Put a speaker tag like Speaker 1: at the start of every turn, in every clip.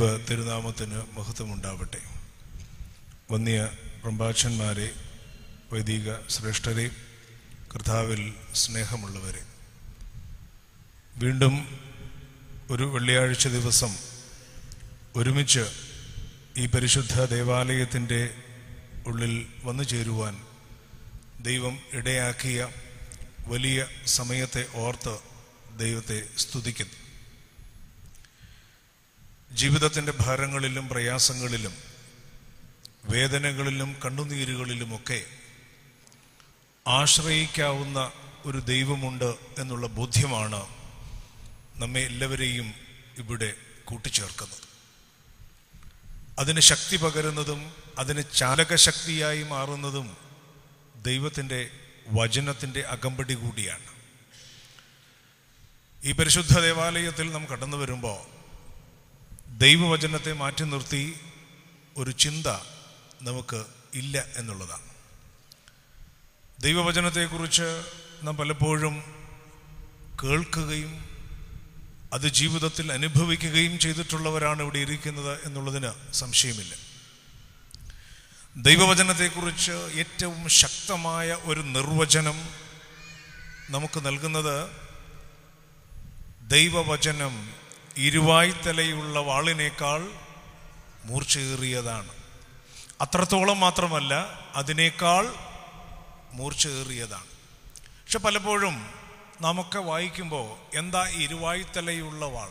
Speaker 1: ദൈവ തിരുനാമത്തിന് മഹത്വമുണ്ടാവട്ടെ വന്നിയ പ്രഭാഷന്മാരെ വൈദിക ശ്രേഷ്ഠരെ കർത്താവിൽ സ്നേഹമുള്ളവരെ വീണ്ടും ഒരു വെള്ളിയാഴ്ച ദിവസം ഒരുമിച്ച് ഈ പരിശുദ്ധ ദേവാലയത്തിൻ്റെ ഉള്ളിൽ വന്നു ചേരുവാൻ ദൈവം ഇടയാക്കിയ വലിയ സമയത്തെ ഓർത്ത് ദൈവത്തെ സ്തുതിക്കുന്നു ജീവിതത്തിൻ്റെ ഭാരങ്ങളിലും പ്രയാസങ്ങളിലും വേദനകളിലും കണ്ണുനീരുകളിലുമൊക്കെ ആശ്രയിക്കാവുന്ന ഒരു ദൈവമുണ്ട് എന്നുള്ള ബോധ്യമാണ് നമ്മെ എല്ലാവരെയും ഇവിടെ കൂട്ടിച്ചേർക്കുന്നത് അതിന് ശക്തി പകരുന്നതും അതിന് ചാലകശക്തിയായി മാറുന്നതും ദൈവത്തിൻ്റെ വചനത്തിൻ്റെ അകമ്പടി കൂടിയാണ് ഈ പരിശുദ്ധ ദേവാലയത്തിൽ നാം കടന്നു വരുമ്പോൾ ദൈവവചനത്തെ മാറ്റി നിർത്തി ഒരു ചിന്ത നമുക്ക് ഇല്ല എന്നുള്ളതാണ് ദൈവവചനത്തെക്കുറിച്ച് നാം പലപ്പോഴും കേൾക്കുകയും അത് ജീവിതത്തിൽ അനുഭവിക്കുകയും ചെയ്തിട്ടുള്ളവരാണ് ഇവിടെ ഇരിക്കുന്നത് എന്നുള്ളതിന് സംശയമില്ല ദൈവവചനത്തെക്കുറിച്ച് ഏറ്റവും ശക്തമായ ഒരു നിർവചനം നമുക്ക് നൽകുന്നത് ദൈവവചനം ഇരുവായ്ത്തലയുള്ള വാളിനേക്കാൾ മൂർച്ചയേറിയതാണ് അത്രത്തോളം മാത്രമല്ല അതിനേക്കാൾ മൂർച്ചയേറിയതാണ് പക്ഷെ പലപ്പോഴും നമുക്ക് വായിക്കുമ്പോൾ എന്താ ഇരുവായ്ത്തലയുള്ള വാൾ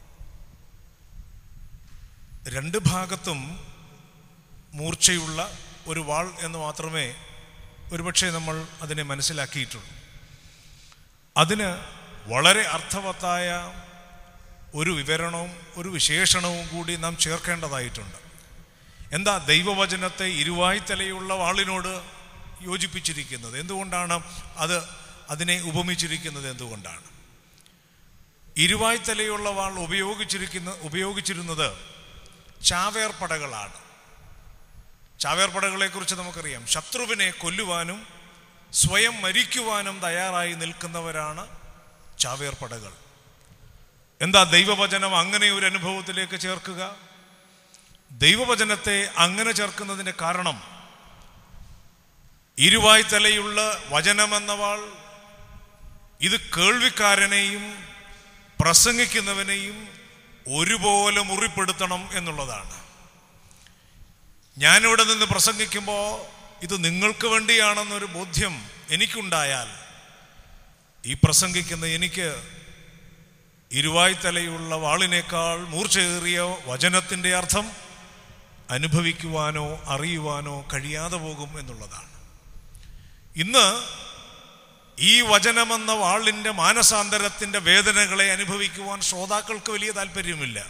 Speaker 1: രണ്ട് ഭാഗത്തും മൂർച്ചയുള്ള ഒരു വാൾ എന്ന് മാത്രമേ ഒരുപക്ഷെ നമ്മൾ അതിനെ മനസ്സിലാക്കിയിട്ടുള്ളൂ അതിന് വളരെ അർത്ഥവത്തായ ഒരു വിവരണവും ഒരു വിശേഷണവും കൂടി നാം ചേർക്കേണ്ടതായിട്ടുണ്ട് എന്താ ദൈവവചനത്തെ ഇരുവായ്ത്തലയുള്ള വാളിനോട് യോജിപ്പിച്ചിരിക്കുന്നത് എന്തുകൊണ്ടാണ് അത് അതിനെ ഉപമിച്ചിരിക്കുന്നത് എന്തുകൊണ്ടാണ് ഇരുവായ്ത്തലയുള്ള വാൾ ഉപയോഗിച്ചിരിക്കുന്ന ഉപയോഗിച്ചിരുന്നത് ചാവേർപ്പടകളാണ് ചാവേർപ്പടകളെക്കുറിച്ച് നമുക്കറിയാം ശത്രുവിനെ കൊല്ലുവാനും സ്വയം മരിക്കുവാനും തയ്യാറായി നിൽക്കുന്നവരാണ് ചാവേർപ്പടകൾ എന്താ ദൈവവചനം അങ്ങനെ ഒരു അനുഭവത്തിലേക്ക് ചേർക്കുക ദൈവവചനത്തെ അങ്ങനെ ചേർക്കുന്നതിന്റെ കാരണം ഇരുവായ്ത്തലയുള്ള വചനമെന്നവാൾ ഇത് കേൾവിക്കാരനെയും പ്രസംഗിക്കുന്നവനെയും ഒരുപോലെ മുറിപ്പെടുത്തണം എന്നുള്ളതാണ് ഞാനിവിടെ നിന്ന് പ്രസംഗിക്കുമ്പോൾ ഇത് നിങ്ങൾക്ക് വേണ്ടിയാണെന്നൊരു ബോധ്യം എനിക്കുണ്ടായാൽ ഈ പ്രസംഗിക്കുന്ന എനിക്ക് ഇരുവായ്ത്തലയുള്ള വാളിനേക്കാൾ മൂർച്ചയേറിയ വചനത്തിൻ്റെ അർത്ഥം അനുഭവിക്കുവാനോ അറിയുവാനോ കഴിയാതെ പോകും എന്നുള്ളതാണ് ഇന്ന് ഈ വചനമെന്ന വാളിൻ്റെ മാനസാന്തരത്തിൻ്റെ വേദനകളെ അനുഭവിക്കുവാൻ ശ്രോതാക്കൾക്ക് വലിയ താല്പര്യമില്ല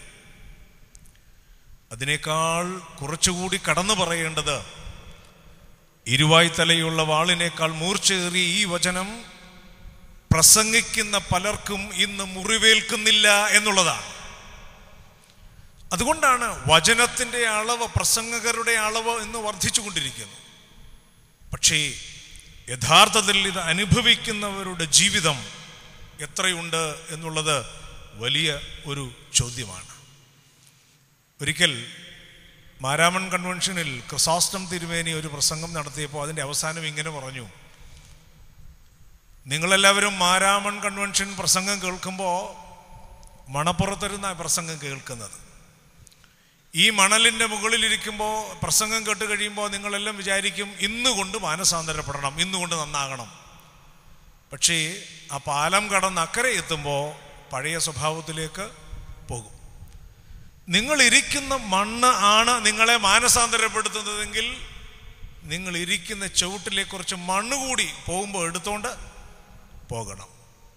Speaker 1: അതിനേക്കാൾ കുറച്ചുകൂടി കടന്നു പറയേണ്ടത് ഇരുവായ്ത്തലയുള്ള വാളിനേക്കാൾ മൂർച്ചയേറിയ ഈ വചനം പ്രസംഗിക്കുന്ന പലർക്കും ഇന്ന് മുറിവേൽക്കുന്നില്ല എന്നുള്ളതാണ് അതുകൊണ്ടാണ് വചനത്തിൻ്റെ അളവ് പ്രസംഗകരുടെ അളവ് ഇന്ന് വർദ്ധിച്ചുകൊണ്ടിരിക്കുന്നു പക്ഷേ യഥാർത്ഥത്തിൽ ഇത് അനുഭവിക്കുന്നവരുടെ ജീവിതം എത്രയുണ്ട് എന്നുള്ളത് വലിയ ഒരു ചോദ്യമാണ് ഒരിക്കൽ മാരാമൺ കൺവെൻഷനിൽ ക്രിസോസ്റ്റം തിരുമേനി ഒരു പ്രസംഗം നടത്തിയപ്പോൾ അതിൻ്റെ അവസാനം ഇങ്ങനെ പറഞ്ഞു നിങ്ങളെല്ലാവരും മാരാമൺ കൺവെൻഷൻ പ്രസംഗം കേൾക്കുമ്പോൾ മണപ്പുറത്തിരുന്ന പ്രസംഗം കേൾക്കുന്നത് ഈ മണലിൻ്റെ മുകളിലിരിക്കുമ്പോൾ പ്രസംഗം കേട്ട് കഴിയുമ്പോൾ നിങ്ങളെല്ലാം വിചാരിക്കും ഇന്നുകൊണ്ട് മാനസാന്തരപ്പെടണം ഇന്നുകൊണ്ട് നന്നാകണം പക്ഷേ ആ പാലം കടന്ന് അക്കരെ എത്തുമ്പോൾ പഴയ സ്വഭാവത്തിലേക്ക് പോകും നിങ്ങൾ ഇരിക്കുന്ന മണ്ണ് ആണ് നിങ്ങളെ മാനസാന്തരപ്പെടുത്തുന്നതെങ്കിൽ നിങ്ങൾ ഇരിക്കുന്ന ചുവട്ടിലെ കുറച്ച് മണ്ണ് കൂടി പോകുമ്പോൾ എടുത്തോണ്ട് പോകണം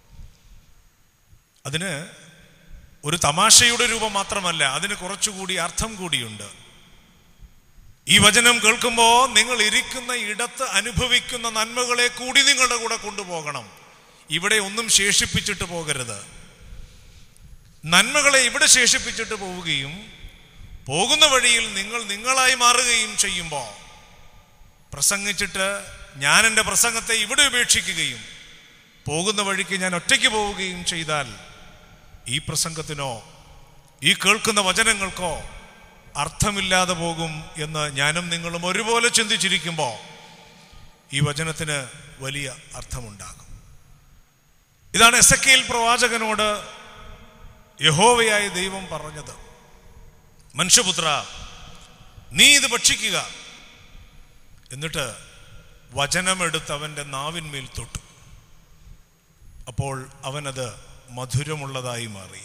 Speaker 1: അതിന് ഒരു തമാശയുടെ രൂപം മാത്രമല്ല അതിന് കുറച്ചുകൂടി അർത്ഥം കൂടിയുണ്ട് ഈ വചനം കേൾക്കുമ്പോൾ നിങ്ങൾ ഇരിക്കുന്ന ഇടത്ത് അനുഭവിക്കുന്ന നന്മകളെ കൂടി നിങ്ങളുടെ കൂടെ കൊണ്ടുപോകണം ഇവിടെ ഒന്നും ശേഷിപ്പിച്ചിട്ട് പോകരുത് നന്മകളെ ഇവിടെ ശേഷിപ്പിച്ചിട്ട് പോവുകയും പോകുന്ന വഴിയിൽ നിങ്ങൾ നിങ്ങളായി മാറുകയും ചെയ്യുമ്പോൾ പ്രസംഗിച്ചിട്ട് ഞാൻ എൻ്റെ പ്രസംഗത്തെ ഇവിടെ ഉപേക്ഷിക്കുകയും പോകുന്ന വഴിക്ക് ഞാൻ ഒറ്റയ്ക്ക് പോവുകയും ചെയ്താൽ ഈ പ്രസംഗത്തിനോ ഈ കേൾക്കുന്ന വചനങ്ങൾക്കോ അർത്ഥമില്ലാതെ പോകും എന്ന് ഞാനും നിങ്ങളും ഒരുപോലെ ചിന്തിച്ചിരിക്കുമ്പോൾ ഈ വചനത്തിന് വലിയ അർത്ഥമുണ്ടാകും ഇതാണ് എസ് എ പ്രവാചകനോട് യഹോവയായ ദൈവം പറഞ്ഞത് മനുഷ്യപുത്ര നീ ഇത് ഭക്ഷിക്കുക എന്നിട്ട് വചനമെടുത്ത് അവൻ്റെ നാവിന്മേൽ തൊട്ടു അപ്പോൾ അവനത് മധുരമുള്ളതായി മാറി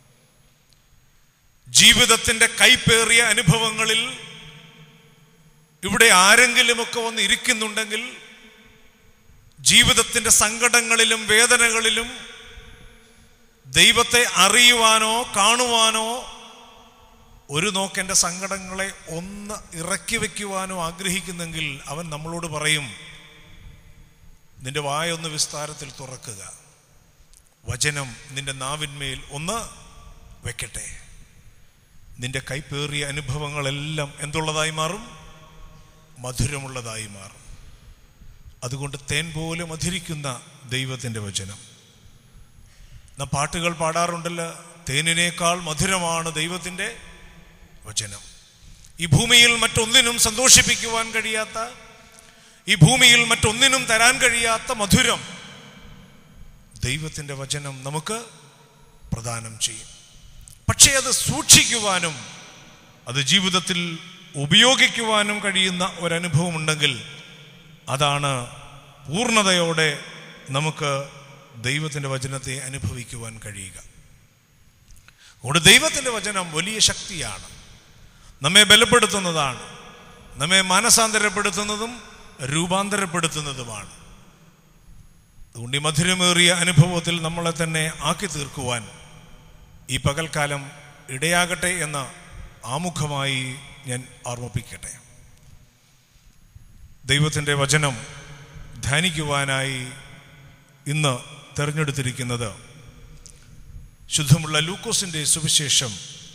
Speaker 1: ജീവിതത്തിൻ്റെ കൈപ്പേറിയ അനുഭവങ്ങളിൽ ഇവിടെ ആരെങ്കിലുമൊക്കെ വന്ന് ഇരിക്കുന്നുണ്ടെങ്കിൽ ജീവിതത്തിൻ്റെ സങ്കടങ്ങളിലും വേദനകളിലും ദൈവത്തെ അറിയുവാനോ കാണുവാനോ ഒരു നോക്കെൻ്റെ സങ്കടങ്ങളെ ഒന്ന് ഇറക്കി വയ്ക്കുവാനോ ആഗ്രഹിക്കുന്നെങ്കിൽ അവൻ നമ്മളോട് പറയും നിന്റെ വായൊന്ന് വിസ്താരത്തിൽ തുറക്കുക വചനം നിന്റെ നാവിന്മേൽ ഒന്ന് വെക്കട്ടെ നിന്റെ കൈപ്പേറിയ അനുഭവങ്ങളെല്ലാം എന്തുള്ളതായി മാറും മധുരമുള്ളതായി മാറും അതുകൊണ്ട് തേൻ പോലെ മധുരിക്കുന്ന ദൈവത്തിൻ്റെ വചനം നാം പാട്ടുകൾ പാടാറുണ്ടല്ലോ തേനിനേക്കാൾ മധുരമാണ് ദൈവത്തിൻ്റെ വചനം ഈ ഭൂമിയിൽ മറ്റൊന്നിനും സന്തോഷിപ്പിക്കുവാൻ കഴിയാത്ത ഈ ഭൂമിയിൽ മറ്റൊന്നിനും തരാൻ കഴിയാത്ത മധുരം ദൈവത്തിൻ്റെ വചനം നമുക്ക് പ്രദാനം ചെയ്യും പക്ഷേ അത് സൂക്ഷിക്കുവാനും അത് ജീവിതത്തിൽ ഉപയോഗിക്കുവാനും കഴിയുന്ന ഒരനുഭവം ഉണ്ടെങ്കിൽ അതാണ് പൂർണ്ണതയോടെ നമുക്ക് ദൈവത്തിൻ്റെ വചനത്തെ അനുഭവിക്കുവാൻ കഴിയുക അതുകൊണ്ട് ദൈവത്തിൻ്റെ വചനം വലിയ ശക്തിയാണ് നമ്മെ ബലപ്പെടുത്തുന്നതാണ് നമ്മെ മാനസാന്തരപ്പെടുത്തുന്നതും രൂപാന്തരപ്പെടുത്തുന്നതുമാണ് അതുകൊണ്ട് ഈ മധുരമേറിയ അനുഭവത്തിൽ നമ്മളെ തന്നെ ആക്കി തീർക്കുവാൻ ഈ പകൽക്കാലം ഇടയാകട്ടെ എന്ന ആമുഖമായി ഞാൻ ഓർമ്മിപ്പിക്കട്ടെ ദൈവത്തിൻ്റെ വചനം ധ്യാനിക്കുവാനായി ഇന്ന് തിരഞ്ഞെടുത്തിരിക്കുന്നത് ശുദ്ധമുള്ള ലൂക്കോസിൻ്റെ സുവിശേഷം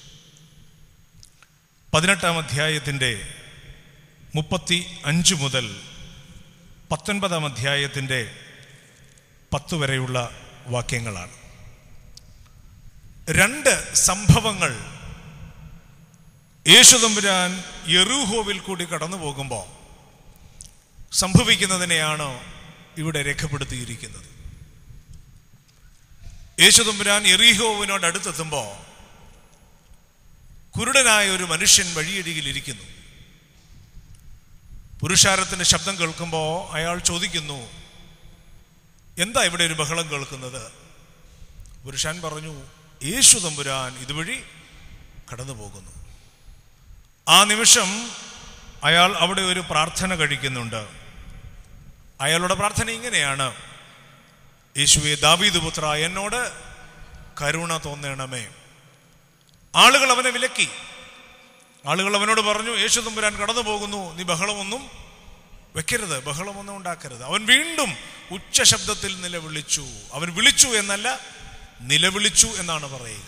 Speaker 1: പതിനെട്ടാം അധ്യായത്തിൻ്റെ മുപ്പത്തി അഞ്ച് മുതൽ പത്തൊൻപതാം അധ്യായത്തിൻ്റെ പത്ത് വരെയുള്ള വാക്യങ്ങളാണ് രണ്ട് സംഭവങ്ങൾ യേശുതമ്പുരാൻ യെറൂഹോവിൽ കൂടി കടന്നു പോകുമ്പോൾ സംഭവിക്കുന്നതിനെയാണ് ഇവിടെ രേഖപ്പെടുത്തിയിരിക്കുന്നത് യേശുതമ്പുരാൻ എറീഹോവിനോട് അടുത്തെത്തുമ്പോൾ കുരുടനായ ഒരു മനുഷ്യൻ വഴിയരികിൽ ഇരിക്കുന്നു പുരുഷാരത്തിന്റെ ശബ്ദം കേൾക്കുമ്പോൾ അയാൾ ചോദിക്കുന്നു എന്താ ഇവിടെ ഒരു ബഹളം കേൾക്കുന്നത് പുരുഷൻ പറഞ്ഞു യേശു തമ്പുരാൻ ഇതുവഴി കടന്നു പോകുന്നു ആ നിമിഷം അയാൾ അവിടെ ഒരു പ്രാർത്ഥന കഴിക്കുന്നുണ്ട് അയാളുടെ പ്രാർത്ഥന ഇങ്ങനെയാണ് യേശുവെ ദാവീദ് പുത്ര എന്നോട് കരുണ തോന്നണമേ ആളുകൾ അവനെ വിലക്കി ആളുകൾ അവനോട് പറഞ്ഞു യേശു തമ്പുരാൻ കടന്നു പോകുന്നു നീ ബഹളമൊന്നും വെക്കരുത് ബഹളമൊന്നും ഉണ്ടാക്കരുത് അവൻ വീണ്ടും ഉച്ച ശബ്ദത്തിൽ നിലവിളിച്ചു അവൻ വിളിച്ചു എന്നല്ല നിലവിളിച്ചു എന്നാണ് പറയുക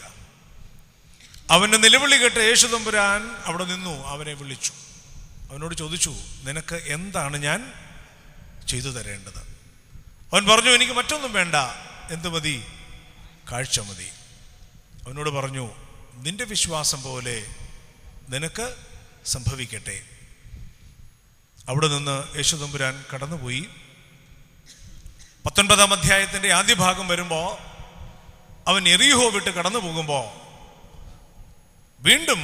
Speaker 1: അവന്റെ നിലവിളി കേട്ട് യേശു തമ്പുരാൻ അവിടെ നിന്നു അവനെ വിളിച്ചു അവനോട് ചോദിച്ചു നിനക്ക് എന്താണ് ഞാൻ ചെയ്തു തരേണ്ടത് അവൻ പറഞ്ഞു എനിക്ക് മറ്റൊന്നും വേണ്ട എന്ത് മതി കാഴ്ച മതി അവനോട് പറഞ്ഞു നിന്റെ വിശ്വാസം പോലെ നിനക്ക് സംഭവിക്കട്ടെ അവിടെ നിന്ന് യേശുദമ്പുരാൻ കടന്നുപോയി പത്തൊൻപതാം അധ്യായത്തിന്റെ ആദ്യ ഭാഗം വരുമ്പോൾ അവൻ എറിഹോ വിട്ട് കടന്നു പോകുമ്പോൾ വീണ്ടും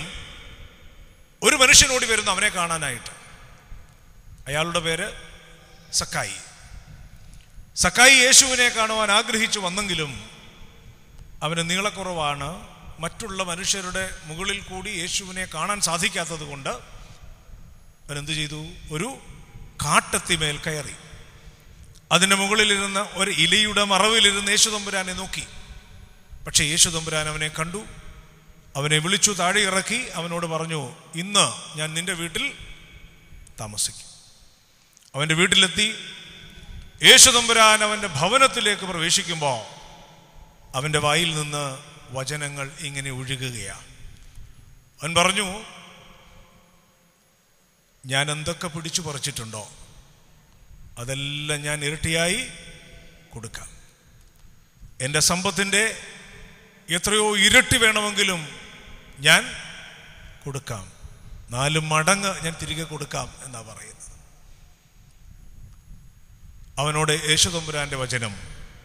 Speaker 1: ഒരു മനുഷ്യനോടി വരുന്നു അവനെ കാണാനായിട്ട് അയാളുടെ പേര് സക്കായി സക്കായി യേശുവിനെ കാണുവാൻ ആഗ്രഹിച്ചു വന്നെങ്കിലും അവന് നീളക്കുറവാണ് മറ്റുള്ള മനുഷ്യരുടെ മുകളിൽ കൂടി യേശുവിനെ കാണാൻ സാധിക്കാത്തത് കൊണ്ട് അവൻ എന്ത് ചെയ്തു ഒരു കാട്ടത്തിമേൽ കയറി അതിൻ്റെ മുകളിലിരുന്ന് ഒരു ഇലയുടെ മറവിലിരുന്ന് യേശുതമ്പുരാനെ നോക്കി പക്ഷേ യേശുതമ്പുരാൻ അവനെ കണ്ടു അവനെ വിളിച്ചു താഴെ ഇറക്കി അവനോട് പറഞ്ഞു ഇന്ന് ഞാൻ നിന്റെ വീട്ടിൽ താമസിക്കും അവൻ്റെ വീട്ടിലെത്തി യേശുതമ്പുരാൻ അവൻ്റെ ഭവനത്തിലേക്ക് പ്രവേശിക്കുമ്പോൾ അവൻ്റെ വായിൽ നിന്ന് വചനങ്ങൾ ഇങ്ങനെ ഒഴുകുകയാണ് അവൻ പറഞ്ഞു ഞാൻ എന്തൊക്കെ പിടിച്ചു പറിച്ചിട്ടുണ്ടോ അതെല്ലാം ഞാൻ ഇരട്ടിയായി കൊടുക്കാം എൻ്റെ സമ്പത്തിൻ്റെ എത്രയോ ഇരട്ടി വേണമെങ്കിലും ഞാൻ കൊടുക്കാം നാല് മടങ്ങ് ഞാൻ തിരികെ കൊടുക്കാം എന്നാ പറയുന്നത് അവനോട് യേശുതമ്പുരാന്റെ വചനം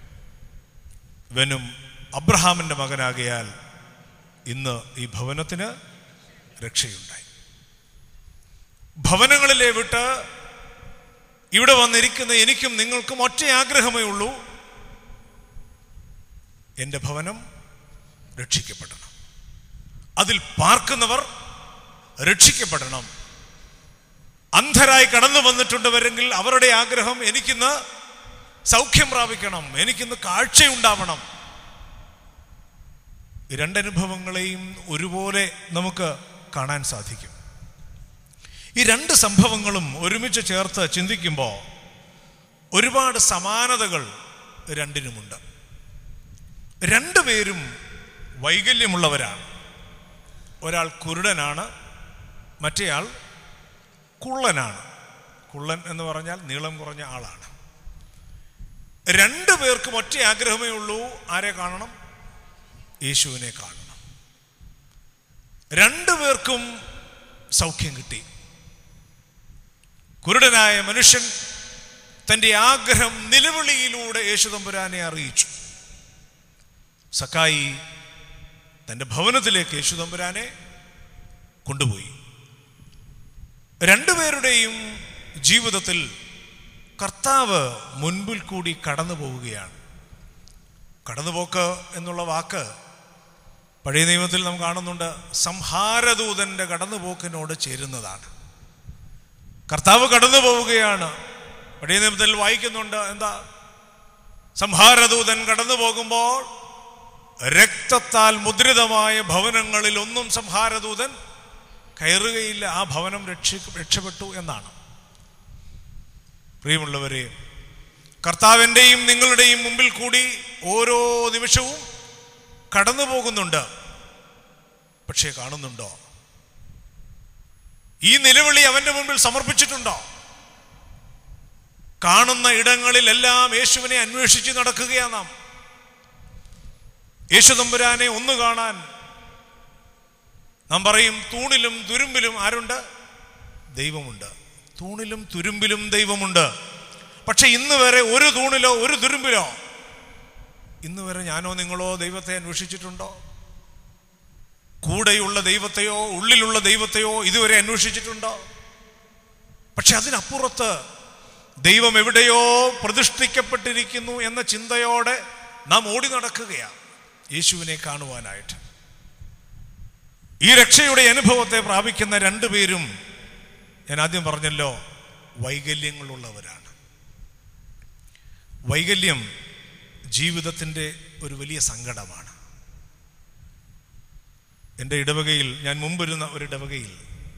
Speaker 1: ഇവനും അബ്രഹാമിന്റെ മകനാകിയാൽ ഇന്ന് ഈ ഭവനത്തിന് രക്ഷയുണ്ടായി ഭവനങ്ങളിലെ വിട്ട് ഇവിടെ വന്നിരിക്കുന്ന എനിക്കും നിങ്ങൾക്കും ഒറ്റ ആഗ്രഹമേ ഉള്ളൂ എൻ്റെ ഭവനം രക്ഷിക്കപ്പെടണം അതിൽ പാർക്കുന്നവർ രക്ഷിക്കപ്പെടണം അന്ധരായി കടന്നു വന്നിട്ടുണ്ടവരെങ്കിൽ അവരുടെ ആഗ്രഹം എനിക്കിന്ന് സൗഖ്യം പ്രാപിക്കണം എനിക്കിന്ന് കാഴ്ചയുണ്ടാവണം ഈ രണ്ടനുഭവങ്ങളെയും ഒരുപോലെ നമുക്ക് കാണാൻ സാധിക്കും ഈ രണ്ട് സംഭവങ്ങളും ഒരുമിച്ച് ചേർത്ത് ചിന്തിക്കുമ്പോൾ ഒരുപാട് സമാനതകൾ രണ്ടിനുമുണ്ട് രണ്ടുപേരും വൈകല്യമുള്ളവരാണ് ഒരാൾ കുരുടനാണ് മറ്റേയാൾ കുള്ളനാണ് കുള്ളൻ എന്ന് പറഞ്ഞാൽ നീളം കുറഞ്ഞ ആളാണ് രണ്ടു പേർക്കും ഒറ്റ ആഗ്രഹമേ ഉള്ളൂ ആരെ കാണണം യേശുവിനെ കാണണം രണ്ടു പേർക്കും സൗഖ്യം കിട്ടി കുരുടനായ മനുഷ്യൻ തന്റെ ആഗ്രഹം നിലവിളിയിലൂടെ യേശുതമ്പുരാനെ അറിയിച്ചു സക്കായി തന്റെ ഭവനത്തിലേക്ക് യേശുതമ്പുരാനെ കൊണ്ടുപോയി രണ്ടുപേരുടെയും ജീവിതത്തിൽ കർത്താവ് മുൻപിൽ കൂടി കടന്നു പോവുകയാണ് കടന്നുപോക്ക് എന്നുള്ള വാക്ക് പഴയ നിയമത്തിൽ നാം കാണുന്നുണ്ട് സംഹാരദൂതന്റെ കടന്നുപോക്കിനോട് ചേരുന്നതാണ് കർത്താവ് കടന്നു പോവുകയാണ് പഴയ നിയമത്തിൽ വായിക്കുന്നുണ്ട് എന്താ സംഹാരദൂതൻ കടന്നു പോകുമ്പോൾ രക്തത്താൽ മുദ്രിതമായ ഭവനങ്ങളിൽ ഒന്നും സംഹാരദൂതൻ കയറുകയില്ല ആ ഭവനം രക്ഷ രക്ഷപ്പെട്ടു എന്നാണ് പ്രിയമുള്ളവരെ കർത്താവിൻ്റെയും നിങ്ങളുടെയും മുമ്പിൽ കൂടി ഓരോ നിമിഷവും കടന്നു പോകുന്നുണ്ട് പക്ഷേ കാണുന്നുണ്ടോ ഈ നിലവിളി അവന്റെ മുമ്പിൽ സമർപ്പിച്ചിട്ടുണ്ടോ കാണുന്ന ഇടങ്ങളിലെല്ലാം യേശുവിനെ അന്വേഷിച്ച് നടക്കുകയാണ് നാം യേശു തമ്പുരാനെ ഒന്ന് കാണാൻ നാം പറയും തൂണിലും തുരുമ്പിലും ആരുണ്ട് ദൈവമുണ്ട് തൂണിലും തുരുമ്പിലും ദൈവമുണ്ട് പക്ഷെ ഇന്ന് വരെ ഒരു തൂണിലോ ഒരു തുരുമ്പിലോ ഇന്ന് വരെ ഞാനോ നിങ്ങളോ ദൈവത്തെ അന്വേഷിച്ചിട്ടുണ്ടോ കൂടെയുള്ള ദൈവത്തെയോ ഉള്ളിലുള്ള ദൈവത്തെയോ ഇതുവരെ അന്വേഷിച്ചിട്ടുണ്ടോ പക്ഷെ അതിനപ്പുറത്ത് ദൈവം എവിടെയോ പ്രതിഷ്ഠിക്കപ്പെട്ടിരിക്കുന്നു എന്ന ചിന്തയോടെ നാം ഓടി നടക്കുകയാണ് യേശുവിനെ കാണുവാനായിട്ട് ഈ രക്ഷയുടെ അനുഭവത്തെ പ്രാപിക്കുന്ന രണ്ടുപേരും ഞാൻ ആദ്യം പറഞ്ഞല്ലോ വൈകല്യങ്ങളുള്ളവരാണ് വൈകല്യം ജീവിതത്തിൻ്റെ ഒരു വലിയ സങ്കടമാണ് എൻ്റെ ഇടവകയിൽ ഞാൻ മുമ്പിരുന്ന ഒരു ഇടവകയിൽ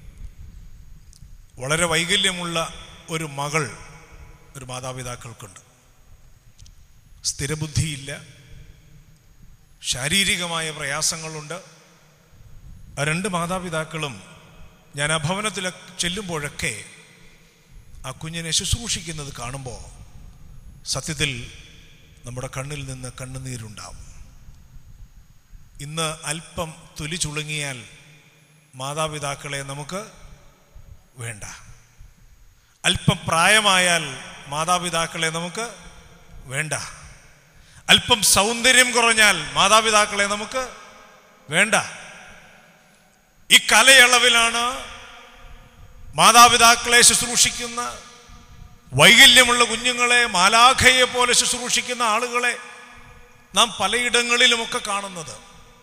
Speaker 1: വളരെ വൈകല്യമുള്ള ഒരു മകൾ ഒരു മാതാപിതാക്കൾക്കുണ്ട് സ്ഥിരബുദ്ധിയില്ല ശാരീരികമായ പ്രയാസങ്ങളുണ്ട് ആ രണ്ട് മാതാപിതാക്കളും ഞാൻ ആ ഭവനത്തിൽ ചെല്ലുമ്പോഴൊക്കെ ആ കുഞ്ഞിനെ ശുശ്രൂഷിക്കുന്നത് കാണുമ്പോൾ സത്യത്തിൽ നമ്മുടെ കണ്ണിൽ നിന്ന് കണ്ണുനീരുണ്ടാവും ഇന്ന് അല്പം തൊലി ചുളുങ്ങിയാൽ മാതാപിതാക്കളെ നമുക്ക് വേണ്ട അല്പം പ്രായമായാൽ മാതാപിതാക്കളെ നമുക്ക് വേണ്ട അല്പം സൗന്ദര്യം കുറഞ്ഞാൽ മാതാപിതാക്കളെ നമുക്ക് വേണ്ട ഈ കലയളവിലാണ് മാതാപിതാക്കളെ ശുശ്രൂഷിക്കുന്ന വൈകല്യമുള്ള കുഞ്ഞുങ്ങളെ മാലാഖയെ പോലെ ശുശ്രൂഷിക്കുന്ന ആളുകളെ നാം പലയിടങ്ങളിലുമൊക്കെ കാണുന്നത്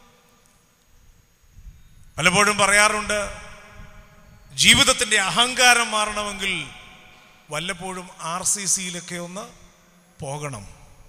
Speaker 1: പലപ്പോഴും പറയാറുണ്ട് ജീവിതത്തിൻ്റെ അഹങ്കാരം മാറണമെങ്കിൽ വല്ലപ്പോഴും ആർ സി സിയിലൊക്കെ ഒന്ന് പോകണം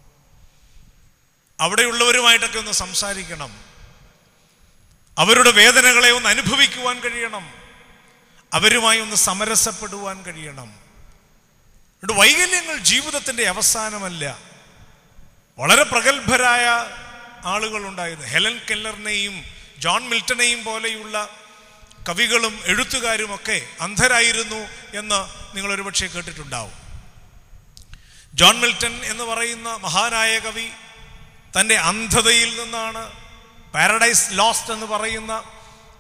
Speaker 1: അവിടെയുള്ളവരുമായിട്ടൊക്കെ ഒന്ന് സംസാരിക്കണം അവരുടെ വേദനകളെ ഒന്ന് അനുഭവിക്കുവാൻ കഴിയണം അവരുമായി ഒന്ന് സമരസപ്പെടുവാൻ കഴിയണം അതുകൊണ്ട് വൈകല്യങ്ങൾ ജീവിതത്തിൻ്റെ അവസാനമല്ല വളരെ പ്രഗത്ഭരായ ആളുകളുണ്ടായിരുന്നു ഹെലൻ കെല്ലറിനെയും ജോൺ മിൽട്ടനെയും പോലെയുള്ള കവികളും എഴുത്തുകാരുമൊക്കെ അന്ധരായിരുന്നു എന്ന് നിങ്ങൾ ഒരുപക്ഷെ കേട്ടിട്ടുണ്ടാവും ജോൺ മിൽട്ടൺ എന്ന് പറയുന്ന മഹാനായ കവി തൻ്റെ അന്ധതയിൽ നിന്നാണ് പാരഡൈസ് ലോസ്റ്റ് എന്ന് പറയുന്ന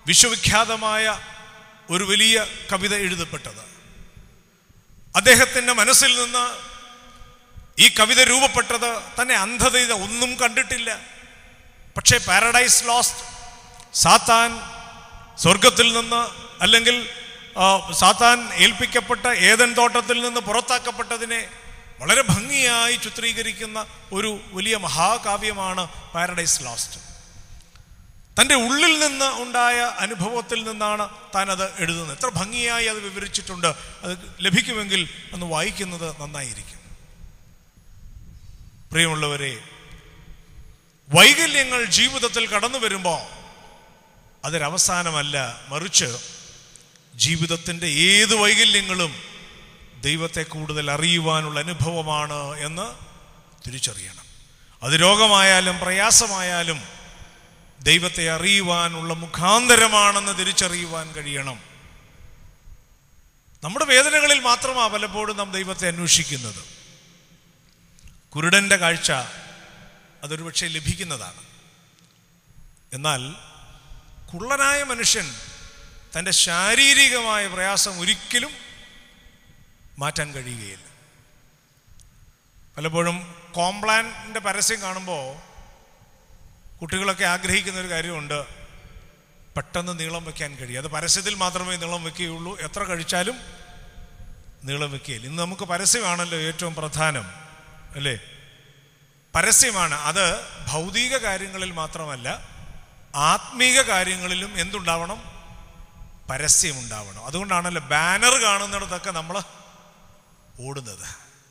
Speaker 1: വിശ്വവിഖ്യാതമായ ഒരു വലിയ കവിത എഴുതപ്പെട്ടത് അദ്ദേഹത്തിൻ്റെ മനസ്സിൽ നിന്ന് ഈ കവിത രൂപപ്പെട്ടത് തന്നെ അന്ധത ഒന്നും കണ്ടിട്ടില്ല പക്ഷേ പാരഡൈസ് ലോസ്റ്റ് സാത്താൻ സ്വർഗത്തിൽ നിന്ന് അല്ലെങ്കിൽ ആ, സാത്താൻ ഏൽപ്പിക്കപ്പെട്ട ഏതൻ തോട്ടത്തിൽ നിന്ന് പുറത്താക്കപ്പെട്ടതിനെ വളരെ ഭംഗിയായി ചിത്രീകരിക്കുന്ന ഒരു വലിയ മഹാകാവ്യമാണ് പാരഡൈസ് ലോസ്റ്റ് തൻ്റെ ഉള്ളിൽ നിന്ന് ഉണ്ടായ അനുഭവത്തിൽ നിന്നാണ് താൻ അത് എഴുതുന്നത് എത്ര ഭംഗിയായി അത് വിവരിച്ചിട്ടുണ്ട് അത് ലഭിക്കുമെങ്കിൽ ഒന്ന് വായിക്കുന്നത് നന്നായിരിക്കും പ്രിയമുള്ളവരെ വൈകല്യങ്ങൾ ജീവിതത്തിൽ കടന്നു വരുമ്പോൾ അതൊരവസാനമല്ല മറിച്ച് ജീവിതത്തിൻ്റെ ഏത് വൈകല്യങ്ങളും ദൈവത്തെ കൂടുതൽ അറിയുവാനുള്ള അനുഭവമാണ് എന്ന് തിരിച്ചറിയണം അത് രോഗമായാലും പ്രയാസമായാലും ദൈവത്തെ അറിയുവാനുള്ള മുഖാന്തരമാണെന്ന് തിരിച്ചറിയുവാൻ കഴിയണം നമ്മുടെ വേദനകളിൽ മാത്രമാണ് പലപ്പോഴും നാം ദൈവത്തെ അന്വേഷിക്കുന്നത് കുരുടന്റെ കാഴ്ച അതൊരു പക്ഷേ ലഭിക്കുന്നതാണ് എന്നാൽ കുള്ളനായ മനുഷ്യൻ തൻ്റെ ശാരീരികമായ പ്രയാസം ഒരിക്കലും മാറ്റാൻ കഴിയുകയില്ല പലപ്പോഴും കോംപ്ലാൻ്റെ പരസ്യം കാണുമ്പോൾ കുട്ടികളൊക്കെ ആഗ്രഹിക്കുന്ന ഒരു കാര്യമുണ്ട് പെട്ടെന്ന് നീളം വെക്കാൻ കഴിയും അത് പരസ്യത്തിൽ മാത്രമേ നീളം വെക്കുകയുള്ളൂ എത്ര കഴിച്ചാലും നീളം വെക്കുകയില്ല ഇന്ന് നമുക്ക് പരസ്യമാണല്ലോ ഏറ്റവും പ്രധാനം അല്ലേ പരസ്യമാണ് അത് ഭൗതിക കാര്യങ്ങളിൽ മാത്രമല്ല ആത്മീക കാര്യങ്ങളിലും എന്തുണ്ടാവണം പരസ്യമുണ്ടാവണം അതുകൊണ്ടാണല്ലോ ബാനർ കാണുന്നിടത്തൊക്കെ നമ്മൾ ഓടുന്നത്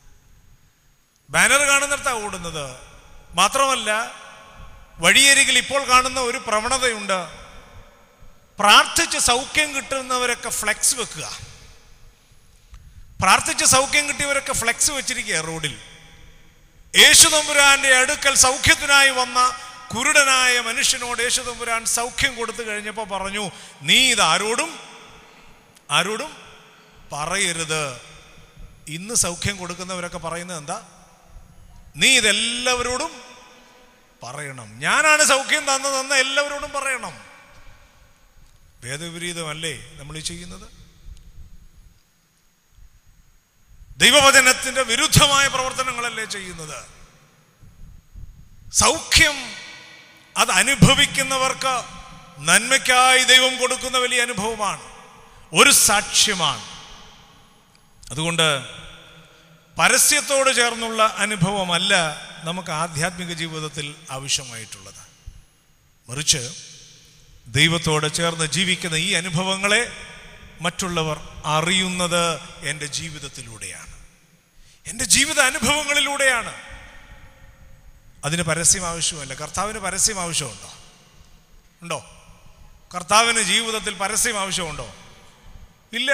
Speaker 1: ബാനർ കാണുന്നിടത്താണ് ഓടുന്നത് മാത്രമല്ല വഴിയരികിൽ ഇപ്പോൾ കാണുന്ന ഒരു പ്രവണതയുണ്ട് പ്രാർത്ഥിച്ച് സൗഖ്യം കിട്ടുന്നവരൊക്കെ ഫ്ലെക്സ് വെക്കുക പ്രാർത്ഥിച്ച് സൗഖ്യം കിട്ടിയവരൊക്കെ ഫ്ലെക്സ് വെച്ചിരിക്കുക റോഡിൽ യേശു തമ്പുരാന്റെ അടുക്കൽ സൗഖ്യത്തിനായി വന്ന കുരുടനായ മനുഷ്യനോട് യേശു തമ്പുരാൻ സൗഖ്യം കൊടുത്തു കഴിഞ്ഞപ്പോൾ പറഞ്ഞു നീ ഇത് ആരോടും ആരോടും പറയരുത് ഇന്ന് സൗഖ്യം കൊടുക്കുന്നവരൊക്കെ പറയുന്നത് എന്താ നീ ഇതെല്ലാവരോടും പറയണം ഞാനാണ് സൗഖ്യം തന്നതെന്ന് എല്ലാവരോടും പറയണം വേദവിപരീതമല്ലേ നമ്മൾ ഈ ചെയ്യുന്നത് ദൈവവചനത്തിന്റെ വിരുദ്ധമായ പ്രവർത്തനങ്ങളല്ലേ ചെയ്യുന്നത് സൗഖ്യം അത് അനുഭവിക്കുന്നവർക്ക് നന്മയ്ക്കായി ദൈവം കൊടുക്കുന്ന വലിയ അനുഭവമാണ് ഒരു സാക്ഷ്യമാണ് അതുകൊണ്ട് പരസ്യത്തോട് ചേർന്നുള്ള അനുഭവമല്ല നമുക്ക് ആധ്യാത്മിക ജീവിതത്തിൽ ആവശ്യമായിട്ടുള്ളത് മറിച്ച് ദൈവത്തോട് ചേർന്ന് ജീവിക്കുന്ന ഈ അനുഭവങ്ങളെ മറ്റുള്ളവർ അറിയുന്നത് എൻ്റെ ജീവിതത്തിലൂടെയാണ് എൻ്റെ ജീവിത അനുഭവങ്ങളിലൂടെയാണ് അതിന് പരസ്യം ആവശ്യമല്ല കർത്താവിന് പരസ്യം ആവശ്യമുണ്ടോ ഉണ്ടോ കർത്താവിന് ജീവിതത്തിൽ പരസ്യം ആവശ്യമുണ്ടോ ഇല്ല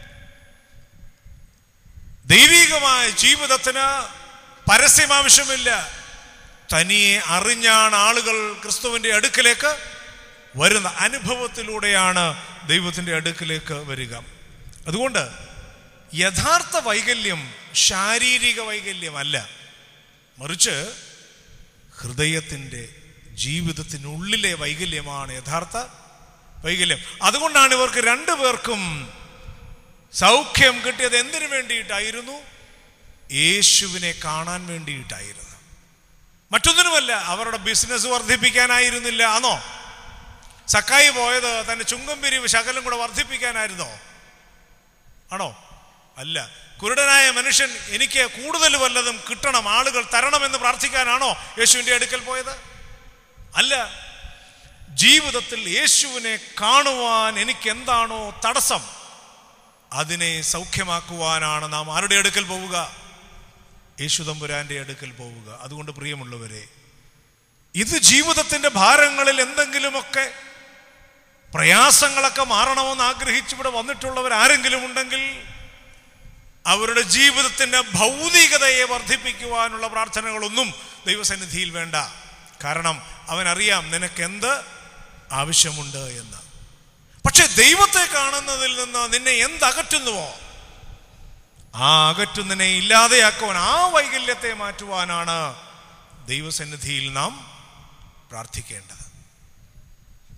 Speaker 1: ദൈവികമായ ജീവിതത്തിന് പരസ്യം ആവശ്യമില്ല തനിയെ അറിഞ്ഞാണ് ആളുകൾ ക്രിസ്തുവിൻ്റെ അടുക്കലേക്ക് വരുന്ന അനുഭവത്തിലൂടെയാണ് ദൈവത്തിൻ്റെ അടുക്കിലേക്ക് വരിക അതുകൊണ്ട് യഥാർത്ഥ വൈകല്യം ശാരീരിക വൈകല്യമല്ല മറിച്ച് ഹൃദയത്തിൻ്റെ ജീവിതത്തിനുള്ളിലെ വൈകല്യമാണ് യഥാർത്ഥ വൈകല്യം അതുകൊണ്ടാണ് ഇവർക്ക് രണ്ടു പേർക്കും സൗഖ്യം കിട്ടിയത് എന്തിനു വേണ്ടിയിട്ടായിരുന്നു യേശുവിനെ കാണാൻ വേണ്ടിയിട്ടായിരുന്നു മറ്റൊന്നിനുമല്ല അവരുടെ ബിസിനസ് വർദ്ധിപ്പിക്കാനായിരുന്നില്ല ആണോ സക്കായി പോയത് തന്റെ ചുങ്കം പിരിവ് ശകലം കൂടെ വർദ്ധിപ്പിക്കാനായിരുന്നോ ആണോ അല്ല കുരുടനായ മനുഷ്യൻ എനിക്ക് കൂടുതൽ വല്ലതും കിട്ടണം ആളുകൾ തരണമെന്ന് പ്രാർത്ഥിക്കാനാണോ യേശുവിൻ്റെ അടുക്കൽ പോയത് അല്ല ജീവിതത്തിൽ യേശുവിനെ കാണുവാൻ എനിക്ക് എന്താണോ തടസ്സം അതിനെ സൗഖ്യമാക്കുവാനാണ് നാം ആരുടെ അടുക്കൽ പോവുക യേശു തമ്പുരാന്റെ അടുക്കൽ പോവുക അതുകൊണ്ട് പ്രിയമുള്ളവരെ ഇത് ജീവിതത്തിന്റെ ഭാരങ്ങളിൽ എന്തെങ്കിലുമൊക്കെ പ്രയാസങ്ങളൊക്കെ മാറണമെന്ന് ആഗ്രഹിച്ച് ഇവിടെ വന്നിട്ടുള്ളവർ ആരെങ്കിലും ഉണ്ടെങ്കിൽ അവരുടെ ജീവിതത്തിന്റെ ഭൗതികതയെ വർദ്ധിപ്പിക്കുവാനുള്ള പ്രാർത്ഥനകളൊന്നും ദൈവസന്നിധിയിൽ വേണ്ട കാരണം അവനറിയാം നിനക്ക് എന്ത് ആവശ്യമുണ്ട് എന്ന് പക്ഷെ ദൈവത്തെ കാണുന്നതിൽ നിന്ന് നിന്നെ എന്തകറ്റുന്നുവോ ആ അകറ്റുന്നതിനെ ഇല്ലാതെയാക്കുവാൻ ആ വൈകല്യത്തെ മാറ്റുവാനാണ് ദൈവസന്നിധിയിൽ നാം പ്രാർത്ഥിക്കേണ്ടത്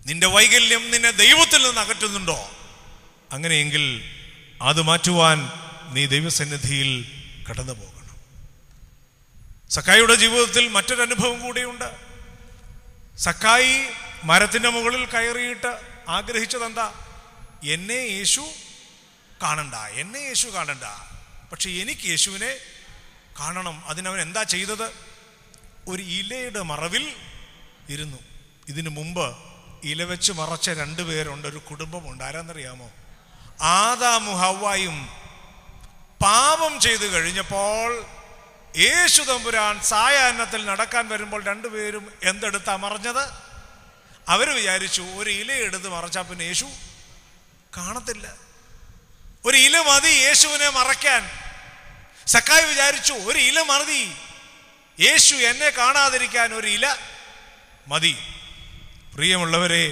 Speaker 1: നിന്റെ വൈകല്യം നിന്നെ ദൈവത്തിൽ നിന്ന് അകറ്റുന്നുണ്ടോ അങ്ങനെയെങ്കിൽ അത് മാറ്റുവാൻ നീ ദൈവസന്നിധിയിൽ കടന്നു പോകണം സക്കായിയുടെ ജീവിതത്തിൽ മറ്റൊരനുഭവം കൂടിയുണ്ട് സക്കായി മരത്തിന്റെ മുകളിൽ കയറിയിട്ട് ആഗ്രഹിച്ചത് എന്താ എന്നെ യേശു കാണണ്ട എന്നെ യേശു കാണണ്ട പക്ഷെ എനിക്ക് യേശുവിനെ കാണണം അതിനവൻ എന്താ ചെയ്തത് ഒരു ഇലയുടെ മറവിൽ ഇരുന്നു ഇതിനു മുമ്പ് ഇല വെച്ച് മറച്ച രണ്ടുപേരുണ്ട് ഒരു കുടുംബമുണ്ട് ആരാന്നറിയാമോ ആദാമു ഹവായും പാപം ചെയ്തു കഴിഞ്ഞപ്പോൾ യേശു തമ്പുരാൻ സായാഹ്നത്തിൽ നടക്കാൻ വരുമ്പോൾ രണ്ടുപേരും എന്തെടുത്താ മറഞ്ഞത് അവർ വിചാരിച്ചു ഒരു ഇല എടുത്ത് മറച്ചാൽ പിന്നെ യേശു കാണത്തില്ല ഒരു ഇല മതി യേശുവിനെ മറയ്ക്കാൻ സക്കായി വിചാരിച്ചു ഒരു ഇല മതി യേശു എന്നെ കാണാതിരിക്കാൻ ഒരു ഇല മതി പ്രിയമുള്ളവരെ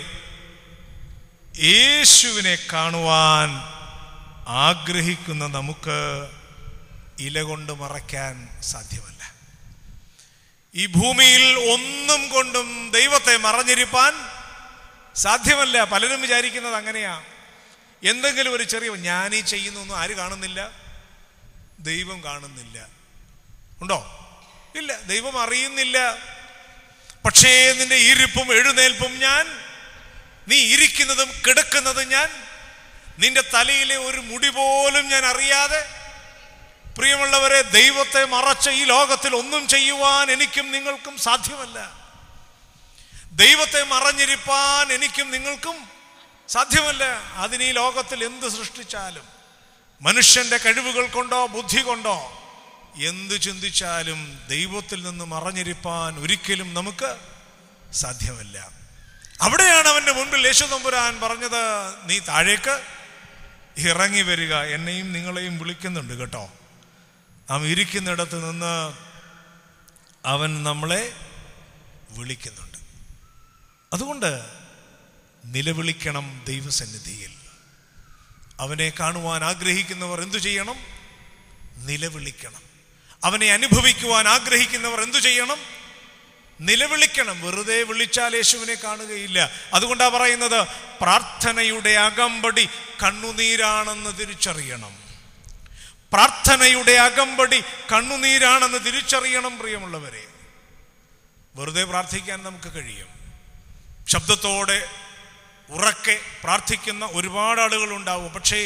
Speaker 1: യേശുവിനെ കാണുവാൻ ആഗ്രഹിക്കുന്ന നമുക്ക് ഇല കൊണ്ട് മറയ്ക്കാൻ സാധ്യമല്ല ഈ ഭൂമിയിൽ ഒന്നും കൊണ്ടും ദൈവത്തെ മറഞ്ഞിരിപ്പാൻ സാധ്യമല്ല പലരും വിചാരിക്കുന്നത് അങ്ങനെയാ എന്തെങ്കിലും ഒരു ചെറിയ ഞാനീ ചെയ്യുന്നൊന്നും ആര് കാണുന്നില്ല ദൈവം കാണുന്നില്ല ഉണ്ടോ ഇല്ല ദൈവം അറിയുന്നില്ല പക്ഷേ നിന്റെ ഇരിപ്പും എഴുന്നേൽപ്പും ഞാൻ നീ ഇരിക്കുന്നതും കിടക്കുന്നതും ഞാൻ നിന്റെ തലയിലെ ഒരു മുടി പോലും ഞാൻ അറിയാതെ പ്രിയമുള്ളവരെ ദൈവത്തെ മറച്ച ഈ ലോകത്തിൽ ഒന്നും ചെയ്യുവാൻ എനിക്കും നിങ്ങൾക്കും സാധ്യമല്ല ദൈവത്തെ മറഞ്ഞിരിപ്പാൻ എനിക്കും നിങ്ങൾക്കും സാധ്യമല്ല അതിന് ഈ ലോകത്തിൽ എന്ത് സൃഷ്ടിച്ചാലും മനുഷ്യന്റെ കഴിവുകൾ കൊണ്ടോ ബുദ്ധി കൊണ്ടോ എന്ത് ചിന്തിച്ചാലും ദൈവത്തിൽ നിന്ന് മറഞ്ഞിരിപ്പാൻ ഒരിക്കലും നമുക്ക് സാധ്യമല്ല അവിടെയാണ് അവന്റെ മുൻപിൽ യേശു തമ്പുരാൻ പറഞ്ഞത് നീ താഴേക്ക് ഇറങ്ങി വരിക എന്നെയും നിങ്ങളെയും വിളിക്കുന്നുണ്ട് കേട്ടോ നാം ഇരിക്കുന്നിടത്ത് നിന്ന് അവൻ നമ്മളെ വിളിക്കുന്നുണ്ട് അതുകൊണ്ട് നിലവിളിക്കണം ദൈവസന്നിധിയിൽ അവനെ കാണുവാൻ ആഗ്രഹിക്കുന്നവർ എന്തു ചെയ്യണം നിലവിളിക്കണം അവനെ അനുഭവിക്കുവാൻ ആഗ്രഹിക്കുന്നവർ എന്തു ചെയ്യണം നിലവിളിക്കണം വെറുതെ വിളിച്ചാൽ യേശുവിനെ കാണുകയില്ല അതുകൊണ്ടാ പറയുന്നത് പ്രാർത്ഥനയുടെ അകമ്പടി കണ്ണുനീരാണെന്ന് തിരിച്ചറിയണം പ്രാർത്ഥനയുടെ അകമ്പടി കണ്ണുനീരാണെന്ന് തിരിച്ചറിയണം പ്രിയമുള്ളവരെ വെറുതെ പ്രാർത്ഥിക്കാൻ നമുക്ക് കഴിയും ശബ്ദത്തോടെ ഉറക്കെ പ്രാർത്ഥിക്കുന്ന ഒരുപാട് ആളുകൾ ഉണ്ടാവും പക്ഷേ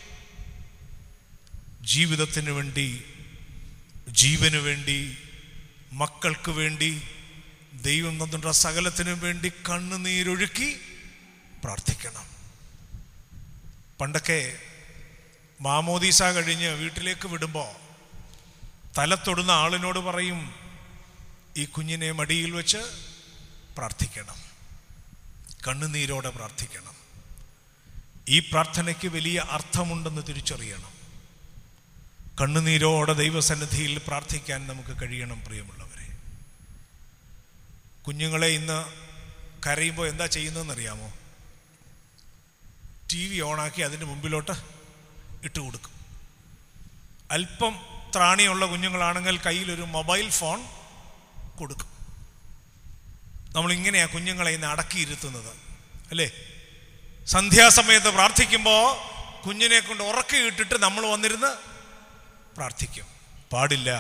Speaker 1: ജീവിതത്തിന് വേണ്ടി ജീവന് വേണ്ടി മക്കൾക്ക് വേണ്ടി ദൈവം തന്നിട്ടുള്ള സകലത്തിനും വേണ്ടി കണ്ണുനീരൊഴുക്കി പ്രാർത്ഥിക്കണം പണ്ടൊക്കെ മാമോദീസ കഴിഞ്ഞ് വീട്ടിലേക്ക് വിടുമ്പോൾ തലത്തൊടുന്ന ആളിനോട് പറയും ഈ കുഞ്ഞിനെ മടിയിൽ വെച്ച് പ്രാർത്ഥിക്കണം കണ്ണുനീരോടെ പ്രാർത്ഥിക്കണം ഈ പ്രാർത്ഥനയ്ക്ക് വലിയ അർത്ഥമുണ്ടെന്ന് തിരിച്ചറിയണം കണ്ണുനീരോടെ ദൈവസന്നിധിയിൽ പ്രാർത്ഥിക്കാൻ നമുക്ക് കഴിയണം പ്രിയമുള്ളവരെ കുഞ്ഞുങ്ങളെ ഇന്ന് കരയുമ്പോൾ എന്താ ചെയ്യുന്നതെന്നറിയാമോ ടി വി ഓണാക്കി അതിൻ്റെ മുമ്പിലോട്ട് ഇട്ട് കൊടുക്കും അല്പം ത്രാണിയുള്ള കുഞ്ഞുങ്ങളാണെങ്കിൽ കയ്യിലൊരു മൊബൈൽ ഫോൺ കൊടുക്കും നമ്മൾ ഇങ്ങനെയാ കുഞ്ഞുങ്ങളെ ഇന്ന് അടക്കിയിരുത്തുന്നത് അല്ലേ സന്ധ്യാസമയത്ത് പ്രാർത്ഥിക്കുമ്പോൾ കുഞ്ഞിനെ കൊണ്ട് ഉറക്കിയിട്ടിട്ട് നമ്മൾ വന്നിരുന്ന് പ്രാർത്ഥിക്കും പാടില്ല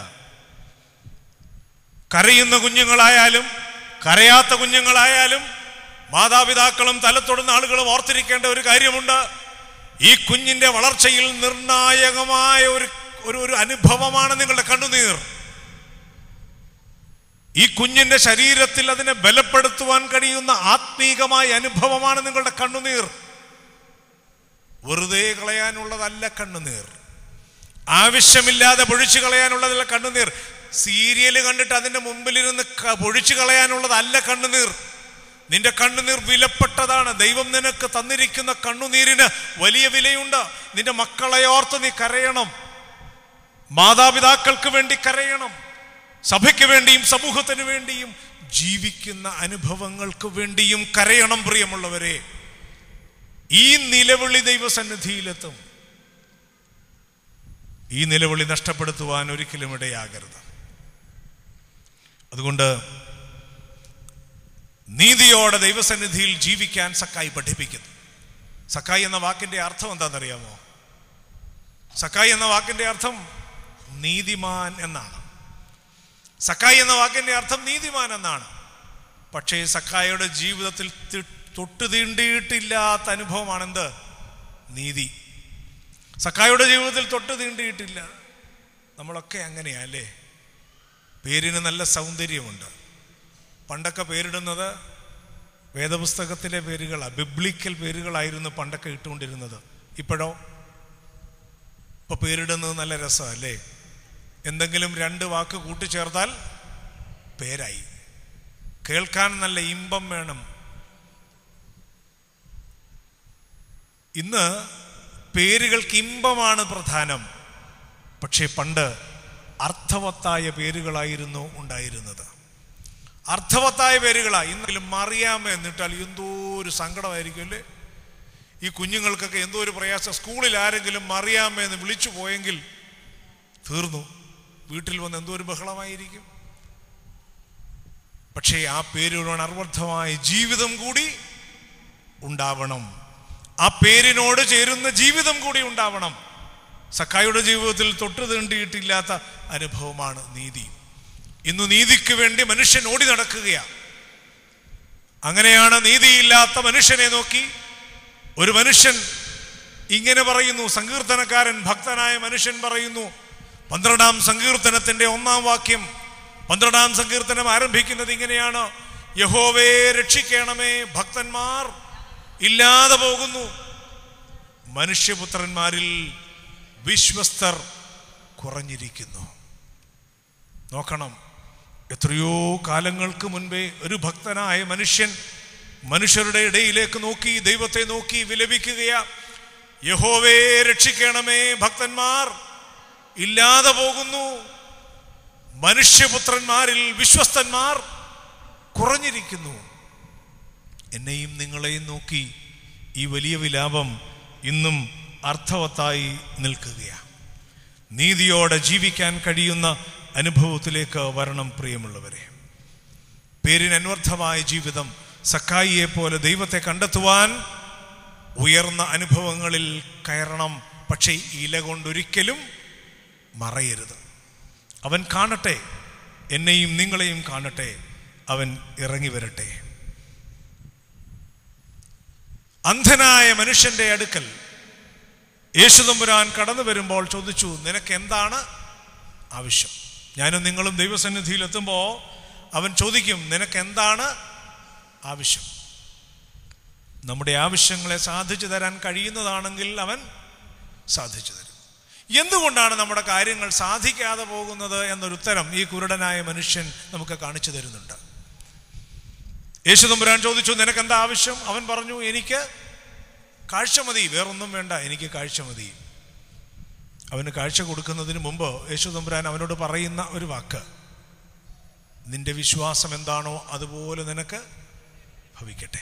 Speaker 1: കരയുന്ന കുഞ്ഞുങ്ങളായാലും കരയാത്ത കുഞ്ഞുങ്ങളായാലും മാതാപിതാക്കളും തലത്തൊടുന്ന ആളുകളും ഓർത്തിരിക്കേണ്ട ഒരു കാര്യമുണ്ട് ഈ കുഞ്ഞിന്റെ വളർച്ചയിൽ നിർണായകമായ ഒരു ഒരു ഒരു അനുഭവമാണ് നിങ്ങളുടെ കണ്ണുനീർ ഈ കുഞ്ഞിന്റെ ശരീരത്തിൽ അതിനെ ബലപ്പെടുത്തുവാൻ കഴിയുന്ന ആത്മീകമായ അനുഭവമാണ് നിങ്ങളുടെ കണ്ണുനീർ വെറുതെ കളയാനുള്ളതല്ല കണ്ണുനീർ ആവശ്യമില്ലാതെ പൊഴിച്ചു കളയാനുള്ളതല്ല കണ്ണുനീർ സീരിയൽ കണ്ടിട്ട് അതിന്റെ മുമ്പിലിരുന്ന് ക- പൊഴിച്ചു കളയാനുള്ളതല്ല കണ്ണുനീർ നിന്റെ കണ്ണുനീർ വിലപ്പെട്ടതാണ് ദൈവം നിനക്ക് തന്നിരിക്കുന്ന കണ്ണുനീരിന് വലിയ വിലയുണ്ട് നിന്റെ മക്കളെ ഓർത്ത് നീ കരയണം മാതാപിതാക്കൾക്ക് വേണ്ടി കരയണം സഭയ്ക്ക് വേണ്ടിയും സമൂഹത്തിന് വേണ്ടിയും ജീവിക്കുന്ന അനുഭവങ്ങൾക്ക് വേണ്ടിയും കരയണം പ്രിയമുള്ളവരെ ഈ നിലവിളി ദൈവസന്നിധിയിലെത്തും ഈ നിലവിളി നഷ്ടപ്പെടുത്തുവാൻ ഒരിക്കലും ഇടയാകരുത് അതുകൊണ്ട് നീതിയോടെ ദൈവസന്നിധിയിൽ ജീവിക്കാൻ സക്കായി പഠിപ്പിക്കുന്നു സക്കായി എന്ന വാക്കിന്റെ അർത്ഥം എന്താണെന്നറിയാമോ സക്കായി എന്ന വാക്കിന്റെ അർത്ഥം നീതിമാൻ എന്നാണ് സക്കായി എന്ന വാക്കിന്റെ അർത്ഥം നീതിമാൻ എന്നാണ് പക്ഷേ സക്കായിയുടെ ജീവിതത്തിൽ തി- തൊട്ടു തീണ്ടിയിട്ടില്ലാത്ത അനുഭവമാണെന്ത് നീതി സക്കായിയുടെ ജീവിതത്തിൽ തൊട്ടു തീണ്ടിയിട്ടില്ല നമ്മളൊക്കെ അങ്ങനെയാ അല്ലേ പേരിന് നല്ല സൗന്ദര്യമുണ്ട് പണ്ടൊക്കെ പേരിടുന്നത് വേദപുസ്തകത്തിലെ പേരുകളാണ് ബിബ്ലിക്കൽ പേരുകളായിരുന്നു പണ്ടൊക്കെ ഇട്ടുകൊണ്ടിരുന്നത് ഇപ്പോഴോ ഇപ്പൊ പേരിടുന്നത് നല്ല രസമല്ലേ എന്തെങ്കിലും രണ്ട് വാക്ക് കൂട്ടിച്ചേർത്താൽ പേരായി കേൾക്കാൻ നല്ല ഇമ്പം വേണം ഇന്ന് പേരുകൾക്ക് ഇമ്പമാണ് പ്രധാനം പക്ഷേ പണ്ട് അർത്ഥവത്തായ പേരുകളായിരുന്നു ഉണ്ടായിരുന്നത് അർത്ഥവത്തായ പേരുകളാ ഇന്നെങ്കിലും മറിയാമ എന്നിട്ടാൽ എന്തോ ഒരു സങ്കടമായിരിക്കും അല്ലേ ഈ കുഞ്ഞുങ്ങൾക്കൊക്കെ എന്തോ ഒരു പ്രയാസം സ്കൂളിൽ ആരെങ്കിലും മറിയാമ എന്ന് വിളിച്ചു പോയെങ്കിൽ തീർന്നു വീട്ടിൽ വന്ന് എന്തോ ഒരു ബഹളമായിരിക്കും പക്ഷേ ആ പേരിനോട് അർവർത്ഥമായ ജീവിതം കൂടി ഉണ്ടാവണം ആ പേരിനോട് ചേരുന്ന ജീവിതം കൂടി ഉണ്ടാവണം സക്കായുടെ ജീവിതത്തിൽ തൊട്ടു തീണ്ടിയിട്ടില്ലാത്ത അനുഭവമാണ് നീതി ഇന്ന് നീതിക്ക് വേണ്ടി മനുഷ്യൻ ഓടി നടക്കുകയാണ് അങ്ങനെയാണ് നീതിയില്ലാത്ത മനുഷ്യനെ നോക്കി ഒരു മനുഷ്യൻ ഇങ്ങനെ പറയുന്നു സങ്കീർത്തനക്കാരൻ ഭക്തനായ മനുഷ്യൻ പറയുന്നു പന്ത്രണ്ടാം സങ്കീർത്തനത്തിന്റെ ഒന്നാം വാക്യം പന്ത്രണ്ടാം സങ്കീർത്തനം ആരംഭിക്കുന്നത് ഇങ്ങനെയാണ് യഹോവേ രക്ഷിക്കണമേ ഭക്തന്മാർ ഇല്ലാതെ പോകുന്നു മനുഷ്യപുത്രന്മാരിൽ വിശ്വസ്തർ കുറഞ്ഞിരിക്കുന്നു നോക്കണം എത്രയോ കാലങ്ങൾക്ക് മുൻപേ ഒരു ഭക്തനായ മനുഷ്യൻ മനുഷ്യരുടെ ഇടയിലേക്ക് നോക്കി ദൈവത്തെ നോക്കി വിലപിക്കുകയാ യഹോവേ രക്ഷിക്കണമേ ഭക്തന്മാർ ഇല്ലാതെ പോകുന്നു മനുഷ്യപുത്രന്മാരിൽ വിശ്വസ്തന്മാർ കുറഞ്ഞിരിക്കുന്നു എന്നെയും നിങ്ങളെയും നോക്കി ഈ വലിയ വിലാപം ഇന്നും അർത്ഥവത്തായി നിൽക്കുകയാണ് നീതിയോടെ ജീവിക്കാൻ കഴിയുന്ന അനുഭവത്തിലേക്ക് വരണം പ്രിയമുള്ളവരെ പേരിന് അന്വർത്ഥമായ ജീവിതം സക്കായിയെ പോലെ ദൈവത്തെ കണ്ടെത്തുവാൻ ഉയർന്ന അനുഭവങ്ങളിൽ കയറണം പക്ഷേ ഇല കൊണ്ടൊരിക്കലും മറയരുത് അവൻ കാണട്ടെ എന്നെയും നിങ്ങളെയും കാണട്ടെ അവൻ ഇറങ്ങി വരട്ടെ അന്ധനായ മനുഷ്യന്റെ അടുക്കൽ യേശുതമ്പുരാൻ കടന്നു വരുമ്പോൾ ചോദിച്ചു നിനക്ക് എന്താണ് ആവശ്യം ഞാനും നിങ്ങളും ദൈവസന്നിധിയിൽ എത്തുമ്പോൾ അവൻ ചോദിക്കും നിനക്ക് എന്താണ് ആവശ്യം നമ്മുടെ ആവശ്യങ്ങളെ സാധിച്ചു തരാൻ കഴിയുന്നതാണെങ്കിൽ അവൻ സാധിച്ചു തരും എന്തുകൊണ്ടാണ് നമ്മുടെ കാര്യങ്ങൾ സാധിക്കാതെ പോകുന്നത് എന്നൊരു ഉത്തരം ഈ കുരുടനായ മനുഷ്യൻ നമുക്ക് കാണിച്ചു തരുന്നുണ്ട് യേശുദമ്പുരാൻ ചോദിച്ചു നിനക്ക് എന്താ ആവശ്യം അവൻ പറഞ്ഞു എനിക്ക് കാഴ്ച മതി വേറൊന്നും വേണ്ട എനിക്ക് കാഴ്ച മതി അവന് കാഴ്ച കൊടുക്കുന്നതിന് മുമ്പ് യേശുദമ്പുരാൻ അവനോട് പറയുന്ന ഒരു വാക്ക് നിന്റെ വിശ്വാസം എന്താണോ അതുപോലെ നിനക്ക് ഭവിക്കട്ടെ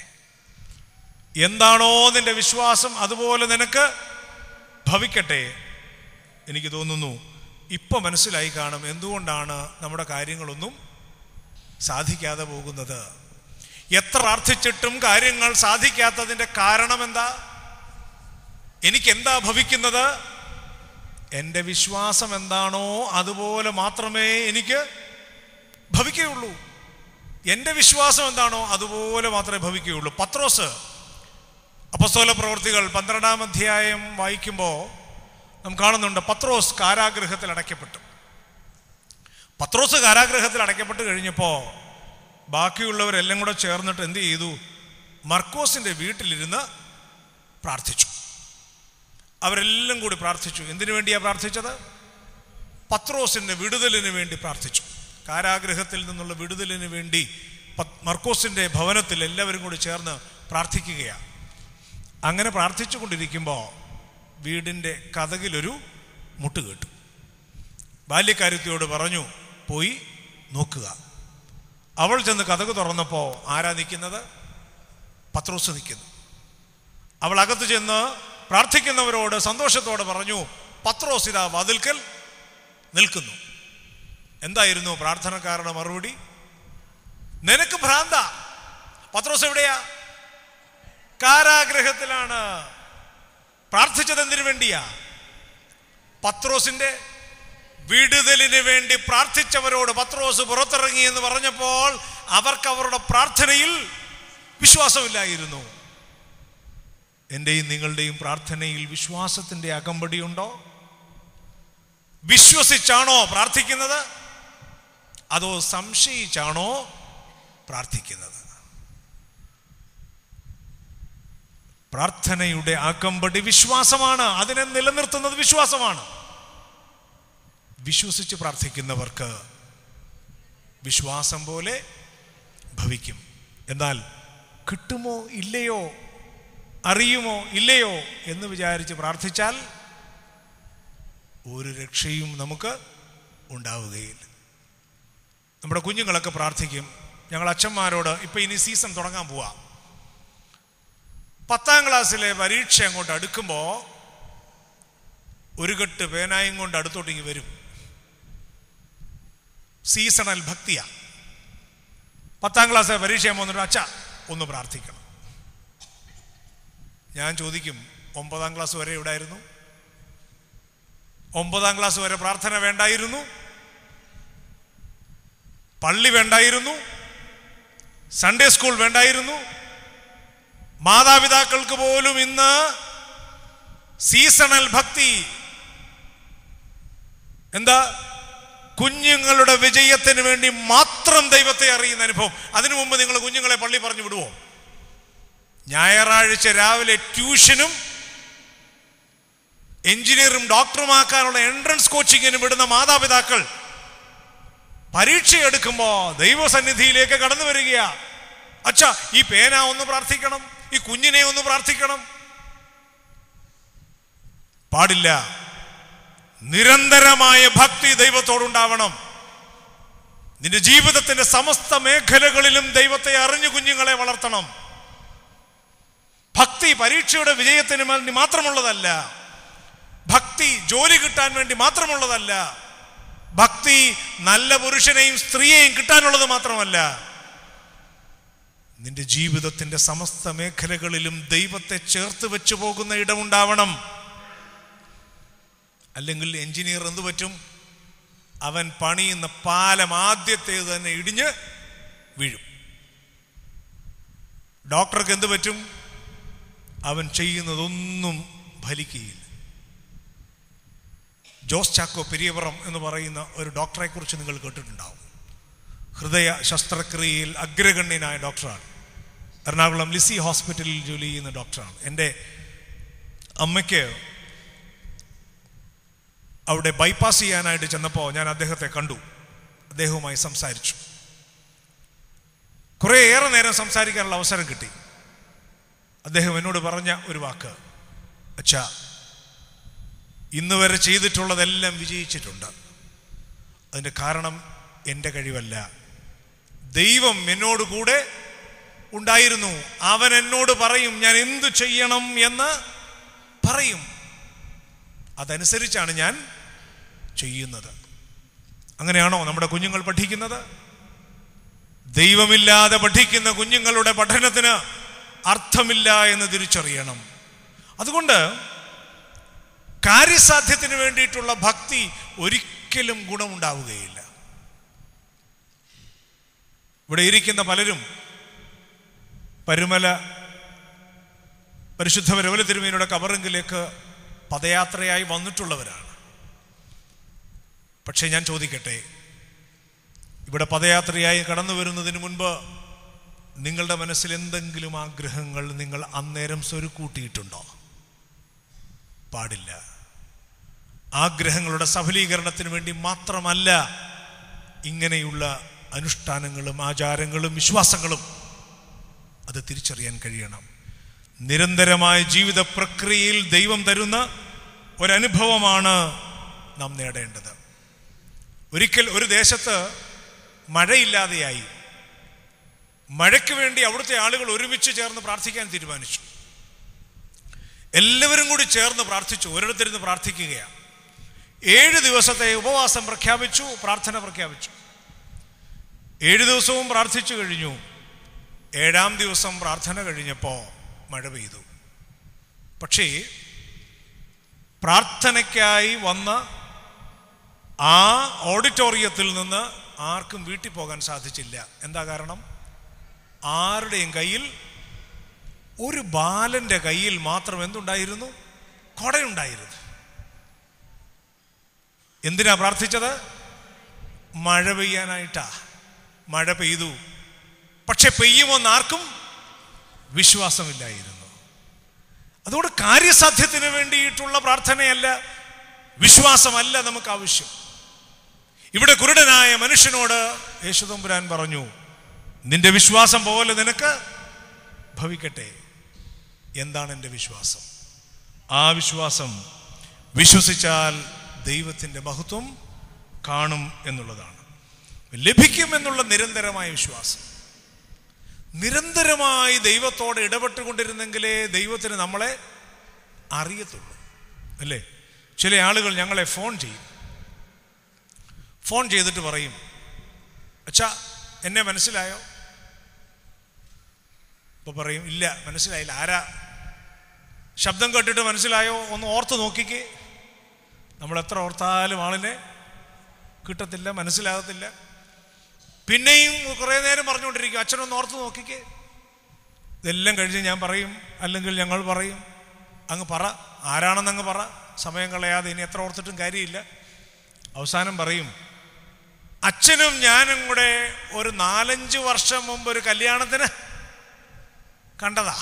Speaker 1: എന്താണോ നിന്റെ വിശ്വാസം അതുപോലെ നിനക്ക് ഭവിക്കട്ടെ എനിക്ക് തോന്നുന്നു ഇപ്പൊ മനസ്സിലായി കാണും എന്തുകൊണ്ടാണ് നമ്മുടെ കാര്യങ്ങളൊന്നും സാധിക്കാതെ പോകുന്നത് എത്ര പ്രാർത്ഥിച്ചിട്ടും കാര്യങ്ങൾ സാധിക്കാത്തതിന്റെ കാരണം എന്താ എനിക്ക് എന്താ ഭവിക്കുന്നത് എൻ്റെ വിശ്വാസം എന്താണോ അതുപോലെ മാത്രമേ എനിക്ക് ഭവിക്കുകയുള്ളൂ എൻ്റെ വിശ്വാസം എന്താണോ അതുപോലെ മാത്രമേ ഭവിക്കുകയുള്ളൂ പത്രോസ് അപ്പസ്തോല പ്രവർത്തികൾ പന്ത്രണ്ടാം അധ്യായം വായിക്കുമ്പോൾ നാം കാണുന്നുണ്ട് പത്രോസ് കാരാഗൃഹത്തിൽ അടയ്ക്കപ്പെട്ടു പത്രോസ് കാരാഗൃഹത്തിൽ അടയ്ക്കപ്പെട്ട് കഴിഞ്ഞപ്പോൾ ബാക്കിയുള്ളവരെല്ലാം കൂടെ ചേർന്നിട്ട് എന്ത് ചെയ്തു മർക്കോസിന്റെ വീട്ടിലിരുന്ന് പ്രാർത്ഥിച്ചു അവരെല്ലാം കൂടി പ്രാർത്ഥിച്ചു എന്തിനു വേണ്ടിയാ പ്രാർത്ഥിച്ചത് പത്രോസിന്റെ വിടുതലിന് വേണ്ടി പ്രാർത്ഥിച്ചു കാരാഗ്രഹത്തിൽ നിന്നുള്ള വിടുതലിന് വേണ്ടി പത്- മർക്കോസിന്റെ ഭവനത്തിൽ എല്ലാവരും കൂടി ചേർന്ന് പ്രാർത്ഥിക്കുകയാണ് അങ്ങനെ പ്രാർത്ഥിച്ചു കൊണ്ടിരിക്കുമ്പോൾ വീടിൻ്റെ കഥകിലൊരു മുട്ട് കേട്ടു ബാല്യക്കാരത്തിയോട് പറഞ്ഞു പോയി നോക്കുക അവൾ ചെന്ന് കഥക് തുറന്നപ്പോൾ ആരാ നിൽക്കുന്നത് പത്രോസ് നിൽക്കുന്നു അവൾ അകത്ത് ചെന്ന് പ്രാർത്ഥിക്കുന്നവരോട് സന്തോഷത്തോടെ പറഞ്ഞു പത്രോസ് ഇതാ വാതിൽക്കൽ നിൽക്കുന്നു എന്തായിരുന്നു പ്രാർത്ഥനക്കാരുടെ മറുപടി നിനക്ക് ഭ്രാന്ത പത്രോസ് എവിടെയാ കാരാഗ്രഹത്തിലാണ് പ്രാർത്ഥിച്ചത് എന്തിനു വേണ്ടിയാ പത്രോസിന്റെ വിടുതലിന് വേണ്ടി പ്രാർത്ഥിച്ചവരോട് പത്രോസ് പുറത്തിറങ്ങി എന്ന് പറഞ്ഞപ്പോൾ അവർക്ക് അവരുടെ പ്രാർത്ഥനയിൽ വിശ്വാസമില്ലായിരുന്നു എൻ്റെയും നിങ്ങളുടെയും പ്രാർത്ഥനയിൽ വിശ്വാസത്തിന്റെ അകമ്പടിയുണ്ടോ വിശ്വസിച്ചാണോ പ്രാർത്ഥിക്കുന്നത് അതോ സംശയിച്ചാണോ പ്രാർത്ഥിക്കുന്നത് പ്രാർത്ഥനയുടെ അകമ്പടി വിശ്വാസമാണ് അതിനെ നിലനിർത്തുന്നത് വിശ്വാസമാണ് വിശ്വസിച്ച് പ്രാർത്ഥിക്കുന്നവർക്ക് വിശ്വാസം പോലെ ഭവിക്കും എന്നാൽ കിട്ടുമോ ഇല്ലയോ അറിയുമോ ഇല്ലയോ എന്ന് വിചാരിച്ച് പ്രാർത്ഥിച്ചാൽ ഒരു രക്ഷയും നമുക്ക് ഉണ്ടാവുകയില്ല നമ്മുടെ കുഞ്ഞുങ്ങളൊക്കെ പ്രാർത്ഥിക്കും ഞങ്ങൾ അച്ഛന്മാരോട് ഇപ്പൊ ഇനി സീസൺ തുടങ്ങാൻ പോവാ പത്താം ക്ലാസ്സിലെ പരീക്ഷ അങ്ങോട്ട് അടുക്കുമ്പോൾ ഒരു കെട്ട് പേനായും കൊണ്ട് അടുത്തോട്ടിങ്ങി വരും സീസണൽ ഭക്തിയാ പത്താം ക്ലാസ്സിലെ പരീക്ഷ പോകുന്നിട്ട് അച്ഛ ഒന്ന് പ്രാർത്ഥിക്കണം ഞാൻ ചോദിക്കും ഒമ്പതാം ക്ലാസ് വരെ എവിടായിരുന്നു ഒമ്പതാം ക്ലാസ് വരെ പ്രാർത്ഥന വേണ്ടായിരുന്നു പള്ളി വേണ്ടായിരുന്നു സൺഡേ സ്കൂൾ വേണ്ടായിരുന്നു മാതാപിതാക്കൾക്ക് പോലും ഇന്ന് സീസണൽ ഭക്തി എന്താ കുഞ്ഞുങ്ങളുടെ വിജയത്തിന് വേണ്ടി മാത്രം ദൈവത്തെ അറിയുന്ന അനുഭവം അതിനു മുമ്പ് നിങ്ങൾ കുഞ്ഞുങ്ങളെ പള്ളി പറഞ്ഞു വിടുവോ ഞായറാഴ്ച രാവിലെ ട്യൂഷനും എഞ്ചിനീയറും ഡോക്ടറുമാക്കാനുള്ള എൻട്രൻസ് കോച്ചിങ്ങിനും വിടുന്ന മാതാപിതാക്കൾ പരീക്ഷ എടുക്കുമ്പോ ദൈവസന്നിധിയിലേക്ക് കടന്നു വരികയാ അച്ഛാ ഈ പേന ഒന്ന് പ്രാർത്ഥിക്കണം ഈ കുഞ്ഞിനെ ഒന്ന് പ്രാർത്ഥിക്കണം പാടില്ല നിരന്തരമായ ഭക്തി ദൈവത്തോടുണ്ടാവണം നിന്റെ ജീവിതത്തിന്റെ സമസ്ത മേഖലകളിലും ദൈവത്തെ അറിഞ്ഞു കുഞ്ഞുങ്ങളെ വളർത്തണം ഭക്തി പരീക്ഷയുടെ വിജയത്തിന് വേണ്ടി മാത്രമുള്ളതല്ല ഭക്തി ജോലി കിട്ടാൻ വേണ്ടി മാത്രമുള്ളതല്ല ഭക്തി നല്ല പുരുഷനെയും സ്ത്രീയെയും കിട്ടാനുള്ളത് മാത്രമല്ല നിന്റെ ജീവിതത്തിന്റെ സമസ്ത മേഖലകളിലും ദൈവത്തെ ചേർത്ത് വെച്ചു പോകുന്ന ഇടമുണ്ടാവണം അല്ലെങ്കിൽ എഞ്ചിനീയർ എന്തു പറ്റും അവൻ പണിയുന്ന പാലം ആദ്യത്തേത് തന്നെ ഇടിഞ്ഞ് വീഴും ഡോക്ടർക്ക് എന്തു പറ്റും അവൻ ചെയ്യുന്നതൊന്നും ഫലിക്കുകയില്ല ജോസ് ചാക്കോ പെരിയപുറം എന്ന് പറയുന്ന ഒരു ഡോക്ടറെ കുറിച്ച് നിങ്ങൾ കേട്ടിട്ടുണ്ടാവും ഹൃദയ ശസ്ത്രക്രിയയിൽ അഗ്രഗണ്യനായ ഡോക്ടറാണ് എറണാകുളം ലിസി ഹോസ്പിറ്റലിൽ ജോലി ചെയ്യുന്ന ഡോക്ടറാണ് എൻ്റെ അമ്മയ്ക്ക് അവിടെ ബൈപ്പാസ് ചെയ്യാനായിട്ട് ചെന്നപ്പോൾ ഞാൻ അദ്ദേഹത്തെ കണ്ടു അദ്ദേഹവുമായി സംസാരിച്ചു കുറേ ഏറെ നേരം സംസാരിക്കാനുള്ള അവസരം കിട്ടി അദ്ദേഹം എന്നോട് പറഞ്ഞ ഒരു വാക്ക് അച്ഛാ ഇന്ന് വരെ ചെയ്തിട്ടുള്ളതെല്ലാം വിജയിച്ചിട്ടുണ്ട് അതിൻ്റെ കാരണം എൻ്റെ കഴിവല്ല ദൈവം എന്നോട് കൂടെ ഉണ്ടായിരുന്നു അവൻ എന്നോട് പറയും ഞാൻ എന്തു ചെയ്യണം എന്ന് പറയും അതനുസരിച്ചാണ് ഞാൻ ചെയ്യുന്നത് അങ്ങനെയാണോ നമ്മുടെ കുഞ്ഞുങ്ങൾ പഠിക്കുന്നത് ദൈവമില്ലാതെ പഠിക്കുന്ന കുഞ്ഞുങ്ങളുടെ പഠനത്തിന് അർത്ഥമില്ല എന്ന് തിരിച്ചറിയണം അതുകൊണ്ട് കാര്യസാധ്യത്തിന് വേണ്ടിയിട്ടുള്ള ഭക്തി ഒരിക്കലും ഗുണമുണ്ടാവുകയില്ല ഇവിടെ ഇരിക്കുന്ന പലരും പരുമല പരിശുദ്ധ പരമല തിരുമേനിയുടെ കബറിങ്കിലേക്ക് പദയാത്രയായി വന്നിട്ടുള്ളവരാണ് പക്ഷേ ഞാൻ ചോദിക്കട്ടെ ഇവിടെ പദയാത്രയായി കടന്നു വരുന്നതിന് മുൻപ് നിങ്ങളുടെ മനസ്സിൽ എന്തെങ്കിലും ആഗ്രഹങ്ങൾ നിങ്ങൾ അന്നേരം സ്വരുക്കൂട്ടിയിട്ടുണ്ടോ പാടില്ല ആഗ്രഹങ്ങളുടെ സഫലീകരണത്തിന് വേണ്ടി മാത്രമല്ല ഇങ്ങനെയുള്ള അനുഷ്ഠാനങ്ങളും ആചാരങ്ങളും വിശ്വാസങ്ങളും അത് തിരിച്ചറിയാൻ കഴിയണം നിരന്തരമായ ജീവിത പ്രക്രിയയിൽ ദൈവം തരുന്ന ഒരനുഭവമാണ് നാം നേടേണ്ടത് ഒരിക്കൽ ഒരു ദേശത്ത് മഴയില്ലാതെയായി മഴയ്ക്ക് വേണ്ടി അവിടുത്തെ ആളുകൾ ഒരുമിച്ച് ചേർന്ന് പ്രാർത്ഥിക്കാൻ തീരുമാനിച്ചു എല്ലാവരും കൂടി ചേർന്ന് പ്രാർത്ഥിച്ചു ഒരിടത്തിരുന്ന് പ്രാർത്ഥിക്കുകയാണ് ഏഴ് ദിവസത്തെ ഉപവാസം പ്രഖ്യാപിച്ചു പ്രാർത്ഥന പ്രഖ്യാപിച്ചു ഏഴ് ദിവസവും പ്രാർത്ഥിച്ചു കഴിഞ്ഞു ഏഴാം ദിവസം പ്രാർത്ഥന കഴിഞ്ഞപ്പോൾ മഴ പെയ്തു പക്ഷേ പ്രാർത്ഥനയ്ക്കായി വന്ന ആ ഓഡിറ്റോറിയത്തിൽ നിന്ന് ആർക്കും വീട്ടിൽ പോകാൻ സാധിച്ചില്ല എന്താ കാരണം ആരുടെയും കയ്യിൽ ഒരു ബാലന്റെ കയ്യിൽ മാത്രം എന്തുണ്ടായിരുന്നു കൊടയുണ്ടായിരുന്നു എന്തിനാ പ്രാർത്ഥിച്ചത് മഴ പെയ്യാനായിട്ടാ മഴ പെയ്തു പക്ഷെ പെയ്യുമെന്ന് ആർക്കും വിശ്വാസമില്ലായിരുന്നു അതുകൊണ്ട് കാര്യസാധ്യത്തിന് വേണ്ടിയിട്ടുള്ള പ്രാർത്ഥനയല്ല വിശ്വാസമല്ല നമുക്ക് ആവശ്യം ഇവിടെ കുരുടനായ മനുഷ്യനോട് യേശുദമ്പുരാൻ പറഞ്ഞു നിന്റെ വിശ്വാസം പോലെ നിനക്ക് ഭവിക്കട്ടെ എന്താണ് എൻ്റെ വിശ്വാസം ആ വിശ്വാസം വിശ്വസിച്ചാൽ ദൈവത്തിൻ്റെ മഹത്വം കാണും എന്നുള്ളതാണ് ലഭിക്കും എന്നുള്ള നിരന്തരമായ വിശ്വാസം നിരന്തരമായി ദൈവത്തോട് ഇടപെട്ടുകൊണ്ടിരുന്നെങ്കിലേ ദൈവത്തിന് നമ്മളെ അറിയത്തുള്ളൂ അല്ലേ ചില ആളുകൾ ഞങ്ങളെ ഫോൺ ചെയ്യും ഫോൺ ചെയ്തിട്ട് പറയും അച്ഛാ എന്നെ മനസ്സിലായോ ഇപ്പൊ പറയും ഇല്ല മനസ്സിലായില്ല ആരാ ശബ്ദം കേട്ടിട്ട് മനസ്സിലായോ ഒന്ന് ഓർത്ത് നോക്കിക്കേ നമ്മൾ എത്ര ഓർത്താലും ആളിനെ കിട്ടത്തില്ല മനസ്സിലാകത്തില്ല പിന്നെയും കുറേ നേരം പറഞ്ഞുകൊണ്ടിരിക്കും അച്ഛനൊന്ന് ഓർത്ത് നോക്കിക്കേ ഇതെല്ലാം കഴിഞ്ഞ് ഞാൻ പറയും അല്ലെങ്കിൽ ഞങ്ങൾ പറയും അങ്ങ് പറ ആരാണെന്ന് അങ്ങ് പറ സമയം കളയാതെ ഇനി എത്ര ഓർത്തിട്ടും കാര്യമില്ല അവസാനം പറയും അച്ഛനും ഞാനും കൂടെ ഒരു നാലഞ്ച് വർഷം മുമ്പ് ഒരു കല്യാണത്തിന് കണ്ടതാ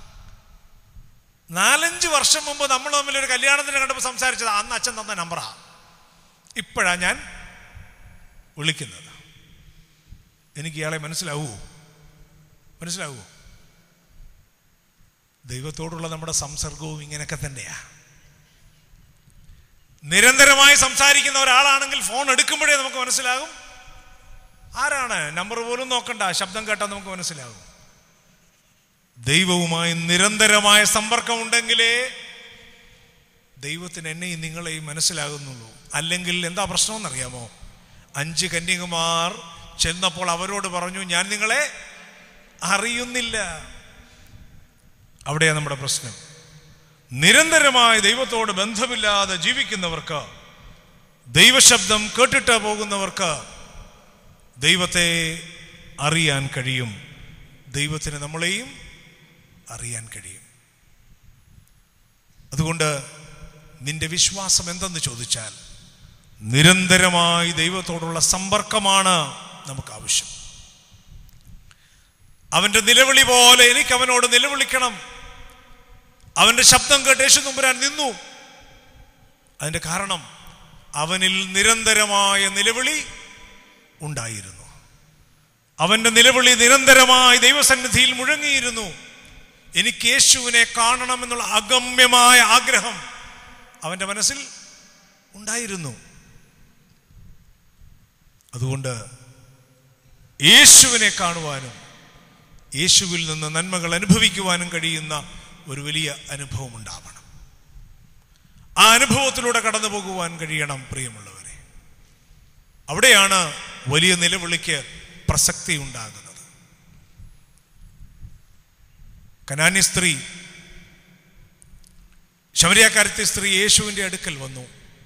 Speaker 1: നാലഞ്ച് വർഷം മുമ്പ് നമ്മൾ തമ്മിൽ ഒരു കല്യാണത്തിന് കണ്ടപ്പോൾ സംസാരിച്ചത് അന്ന് അച്ഛൻ തന്ന നമ്പറാ ഇപ്പോഴാ ഞാൻ വിളിക്കുന്നത് എനിക്ക് ഇയാളെ മനസ്സിലാവൂ മനസ്സിലാവൂ ദൈവത്തോടുള്ള നമ്മുടെ സംസർഗവും ഇങ്ങനെയൊക്കെ തന്നെയാ നിരന്തരമായി സംസാരിക്കുന്ന ഒരാളാണെങ്കിൽ ഫോൺ എടുക്കുമ്പോഴേ നമുക്ക് മനസ്സിലാകും ആരാണ് നമ്പർ പോലും നോക്കണ്ട ശബ്ദം കേട്ടാൽ നമുക്ക് മനസ്സിലാകും ദൈവവുമായി നിരന്തരമായ സമ്പർക്കം ഉണ്ടെങ്കിലേ ദൈവത്തിന് എന്നെയും നിങ്ങളെയും മനസ്സിലാകുന്നുള്ളൂ അല്ലെങ്കിൽ എന്താ പ്രശ്നമെന്നറിയാമോ അഞ്ച് കന്യകുമാർ ചെന്നപ്പോൾ അവരോട് പറഞ്ഞു ഞാൻ നിങ്ങളെ അറിയുന്നില്ല അവിടെയാണ് നമ്മുടെ പ്രശ്നം നിരന്തരമായി ദൈവത്തോട് ബന്ധമില്ലാതെ ജീവിക്കുന്നവർക്ക് ദൈവശബ്ദം കേട്ടിട്ട് പോകുന്നവർക്ക് ദൈവത്തെ അറിയാൻ കഴിയും ദൈവത്തിന് നമ്മളെയും അറിയാൻ കഴിയും അതുകൊണ്ട് നിന്റെ വിശ്വാസം എന്തെന്ന് ചോദിച്ചാൽ നിരന്തരമായി ദൈവത്തോടുള്ള സമ്പർക്കമാണ് നമുക്ക് ആവശ്യം അവന്റെ നിലവിളി പോലെ എനിക്ക് അവനോട് നിലവിളിക്കണം അവന്റെ ശബ്ദം കേട്ട് യേശു നമ്പുരാൻ നിന്നു അതിന്റെ കാരണം അവനിൽ നിരന്തരമായ നിലവിളി ഉണ്ടായിരുന്നു അവന്റെ നിലവിളി നിരന്തരമായി ദൈവസന്നിധിയിൽ മുഴങ്ങിയിരുന്നു എനിക്ക് യേശുവിനെ കാണണമെന്നുള്ള അഗമ്യമായ ആഗ്രഹം അവന്റെ മനസ്സിൽ ഉണ്ടായിരുന്നു അതുകൊണ്ട് യേശുവിനെ കാണുവാനും യേശുവിൽ നിന്ന് നന്മകൾ അനുഭവിക്കുവാനും കഴിയുന്ന ഒരു വലിയ അനുഭവം ഉണ്ടാവണം ആ അനുഭവത്തിലൂടെ കടന്നു പോകുവാൻ കഴിയണം പ്രിയമുള്ളവരെ അവിടെയാണ് വലിയ നിലവിളിക്ക് പ്രസക്തി ഉണ്ടാകുന്നത് കനാന്യ സ്ത്രീ ശമരിയാക്കാരത്തെ സ്ത്രീ യേശുവിൻ്റെ അടുക്കൽ വന്നു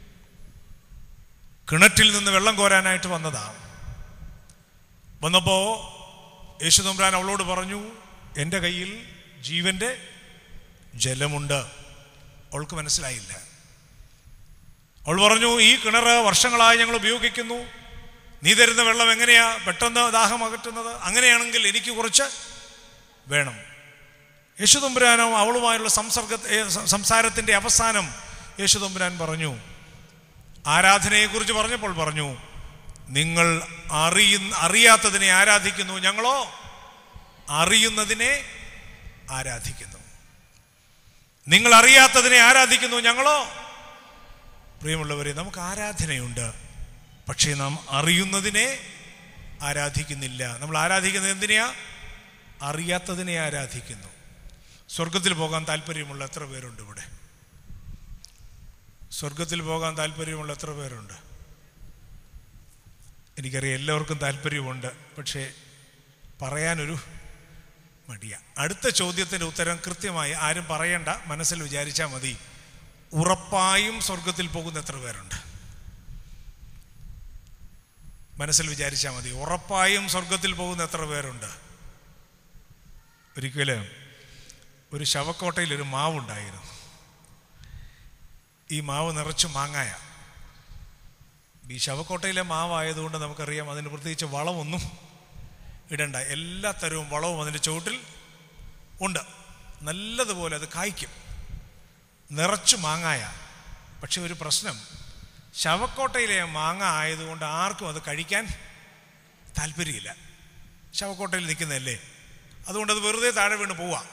Speaker 1: കിണറ്റിൽ നിന്ന് വെള്ളം കോരാനായിട്ട് വന്നതാണ് വന്നപ്പോ യേശു തമ്പുരാൻ അവളോട് പറഞ്ഞു എൻ്റെ കയ്യിൽ ജീവന്റെ ജലമുണ്ട് അവൾക്ക് മനസ്സിലായില്ല അവൾ പറഞ്ഞു ഈ കിണർ വർഷങ്ങളായി ഞങ്ങൾ ഉപയോഗിക്കുന്നു നീ തരുന്ന വെള്ളം എങ്ങനെയാ പെട്ടെന്ന് ദാഹം അകറ്റുന്നത് അങ്ങനെയാണെങ്കിൽ എനിക്ക് കുറച്ച് വേണം യേശുതമ്പുരാനോ അവളുമായുള്ള സംസർഗ ഏ, സ- സംസാരത്തിന്റെ അവസാനം യേശുതമ്പുരാൻ പറഞ്ഞു ആരാധനയെക്കുറിച്ച് പറഞ്ഞപ്പോൾ പറഞ്ഞു നിങ്ങൾ അറിയുന്ന അറിയാത്തതിനെ ആരാധിക്കുന്നു ഞങ്ങളോ അറിയുന്നതിനെ ആരാധിക്കുന്നു നിങ്ങൾ അറിയാത്തതിനെ ആരാധിക്കുന്നു ഞങ്ങളോ പ്രിയമുള്ളവരെ നമുക്ക് ആരാധനയുണ്ട് പക്ഷേ നാം അറിയുന്നതിനെ ആരാധിക്കുന്നില്ല നമ്മൾ ആരാധിക്കുന്നത് എന്തിനെയാ അറിയാത്തതിനെ ആരാധിക്കുന്നു സ്വർഗത്തിൽ പോകാൻ താല്പര്യമുള്ള എത്ര പേരുണ്ട് ഇവിടെ സ്വർഗത്തിൽ പോകാൻ താല്പര്യമുള്ള എത്ര പേരുണ്ട് എനിക്കറിയാം എല്ലാവർക്കും താല്പര്യമുണ്ട് പക്ഷേ പറയാനൊരു മടിയ അടുത്ത ചോദ്യത്തിൻ്റെ ഉത്തരം കൃത്യമായി ആരും പറയണ്ട മനസ്സിൽ വിചാരിച്ചാൽ മതി ഉറപ്പായും സ്വർഗത്തിൽ പോകുന്ന എത്ര പേരുണ്ട് മനസ്സിൽ വിചാരിച്ചാൽ മതി ഉറപ്പായും സ്വർഗത്തിൽ പോകുന്ന എത്ര പേരുണ്ട് ഒരിക്കലും ഒരു ശവക്കോട്ടയിൽ ഒരു മാവുണ്ടായിരുന്നു ഈ മാവ് നിറച്ച് മാങ്ങായ ഈ ശവക്കോട്ടയിലെ മാവായതുകൊണ്ട് നമുക്കറിയാം അതിന് പ്രത്യേകിച്ച് വളമൊന്നും ഇടണ്ട എല്ലാ തരവും വളവും അതിൻ്റെ ചുവട്ടിൽ ഉണ്ട് നല്ലതുപോലെ അത് കായ്ക്കും നിറച്ച് മാങ്ങായ പക്ഷെ ഒരു പ്രശ്നം ശവക്കോട്ടയിലെ മാങ്ങ ആയതുകൊണ്ട് ആർക്കും അത് കഴിക്കാൻ താല്പര്യമില്ല ശവക്കോട്ടയിൽ നിൽക്കുന്നതല്ലേ അതുകൊണ്ട് അത് വെറുതെ താഴെ വീണ് പോവാം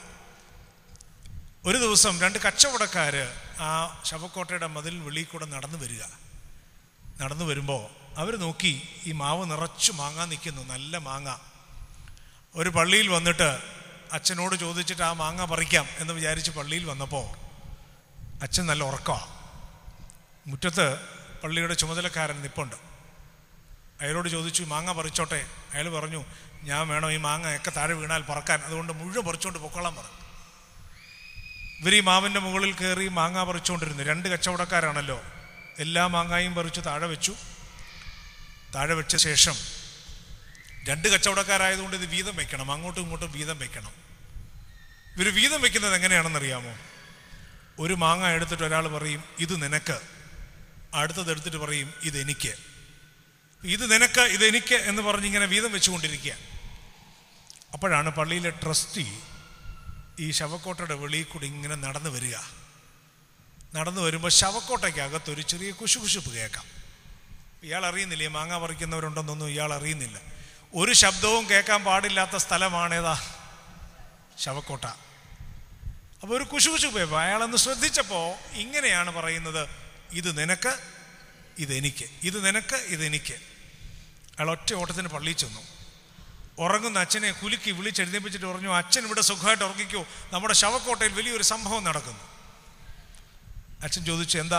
Speaker 1: ഒരു ദിവസം രണ്ട് കച്ചവടക്കാർ ആ ശവക്കോട്ടയുടെ മതിൽ വെളിയിൽ കൂടെ നടന്നു വരിക നടന്നു വരുമ്പോൾ അവർ നോക്കി ഈ മാവ് നിറച്ചു മാങ്ങ നിൽക്കുന്നു നല്ല മാങ്ങ ഒരു പള്ളിയിൽ വന്നിട്ട് അച്ഛനോട് ചോദിച്ചിട്ട് ആ മാങ്ങ പറിക്കാം എന്ന് വിചാരിച്ച് പള്ളിയിൽ വന്നപ്പോൾ അച്ഛൻ നല്ല ഉറക്കമാണ് മുറ്റത്ത് പള്ളിയുടെ ചുമതലക്കാരൻ നിപ്പുണ്ട് അയാളോട് ചോദിച്ചു മാങ്ങ പറിച്ചോട്ടെ അയാൾ പറഞ്ഞു ഞാൻ വേണം ഈ മാങ്ങ ഒക്കെ താഴെ വീണാൽ പറക്കാൻ അതുകൊണ്ട് മുഴുവൻ പറിച്ചുകൊണ്ട് പൊക്കോളാൻ പറഞ്ഞു ഇവർ ഈ മാവിൻ്റെ മുകളിൽ കയറി മാങ്ങ പറിച്ചുകൊണ്ടിരുന്നു രണ്ട് കച്ചവടക്കാരാണല്ലോ എല്ലാ മാങ്ങായും പറിച്ച് താഴെ വെച്ചു താഴെ വെച്ച ശേഷം രണ്ട് കച്ചവടക്കാരായതുകൊണ്ട് ഇത് വീതം വെക്കണം അങ്ങോട്ടും ഇങ്ങോട്ടും വീതം വെക്കണം ഇവർ വീതം വെക്കുന്നത് എങ്ങനെയാണെന്നറിയാമോ ഒരു മാങ്ങ എടുത്തിട്ട് ഒരാൾ പറയും ഇത് നിനക്ക് അടുത്തത് എടുത്തിട്ട് പറയും ഇത് എനിക്ക് ഇത് നിനക്ക് ഇത് എനിക്ക് എന്ന് പറഞ്ഞ് ഇങ്ങനെ വീതം വെച്ചുകൊണ്ടിരിക്കുക അപ്പോഴാണ് പള്ളിയിലെ ട്രസ്റ്റി ഈ ശവക്കോട്ടയുടെ വെളിയിൽ കൂടി ഇങ്ങനെ നടന്നു വരിക നടന്നു വരുമ്പോൾ ശവക്കോട്ടയ്ക്കകത്ത് ഒരു ചെറിയ കുശുകുശുപ്പ് കേൾക്കാം ഇയാൾ അറിയുന്നില്ല ഈ മാങ്ങ പറിക്കുന്നവരുണ്ടെന്നൊന്നും ഇയാൾ അറിയുന്നില്ല ഒരു ശബ്ദവും കേൾക്കാൻ പാടില്ലാത്ത സ്ഥലമാണേതാ ശവക്കോട്ട അപ്പോൾ ഒരു കുശുകുശുപ്പ് കേൾപ്പം അയാളൊന്ന് ശ്രദ്ധിച്ചപ്പോൾ ഇങ്ങനെയാണ് പറയുന്നത് ഇത് നിനക്ക് ഇതെനിക്ക് ഇത് നിനക്ക് ഇതെനിക്ക് അയാൾ ഒറ്റ ഓട്ടത്തിന് പള്ളിയിൽ ചെന്നു ഉറങ്ങുന്ന അച്ഛനെ കുലുക്കി വിളിച്ചെഴുന്നേപ്പിച്ചിട്ട് പറഞ്ഞു അച്ഛൻ ഇവിടെ സുഖമായിട്ട് ഉറങ്ങിക്കോ നമ്മുടെ ശവക്കോട്ടയിൽ വലിയൊരു സംഭവം നടക്കുന്നു അച്ഛൻ ചോദിച്ചു എന്താ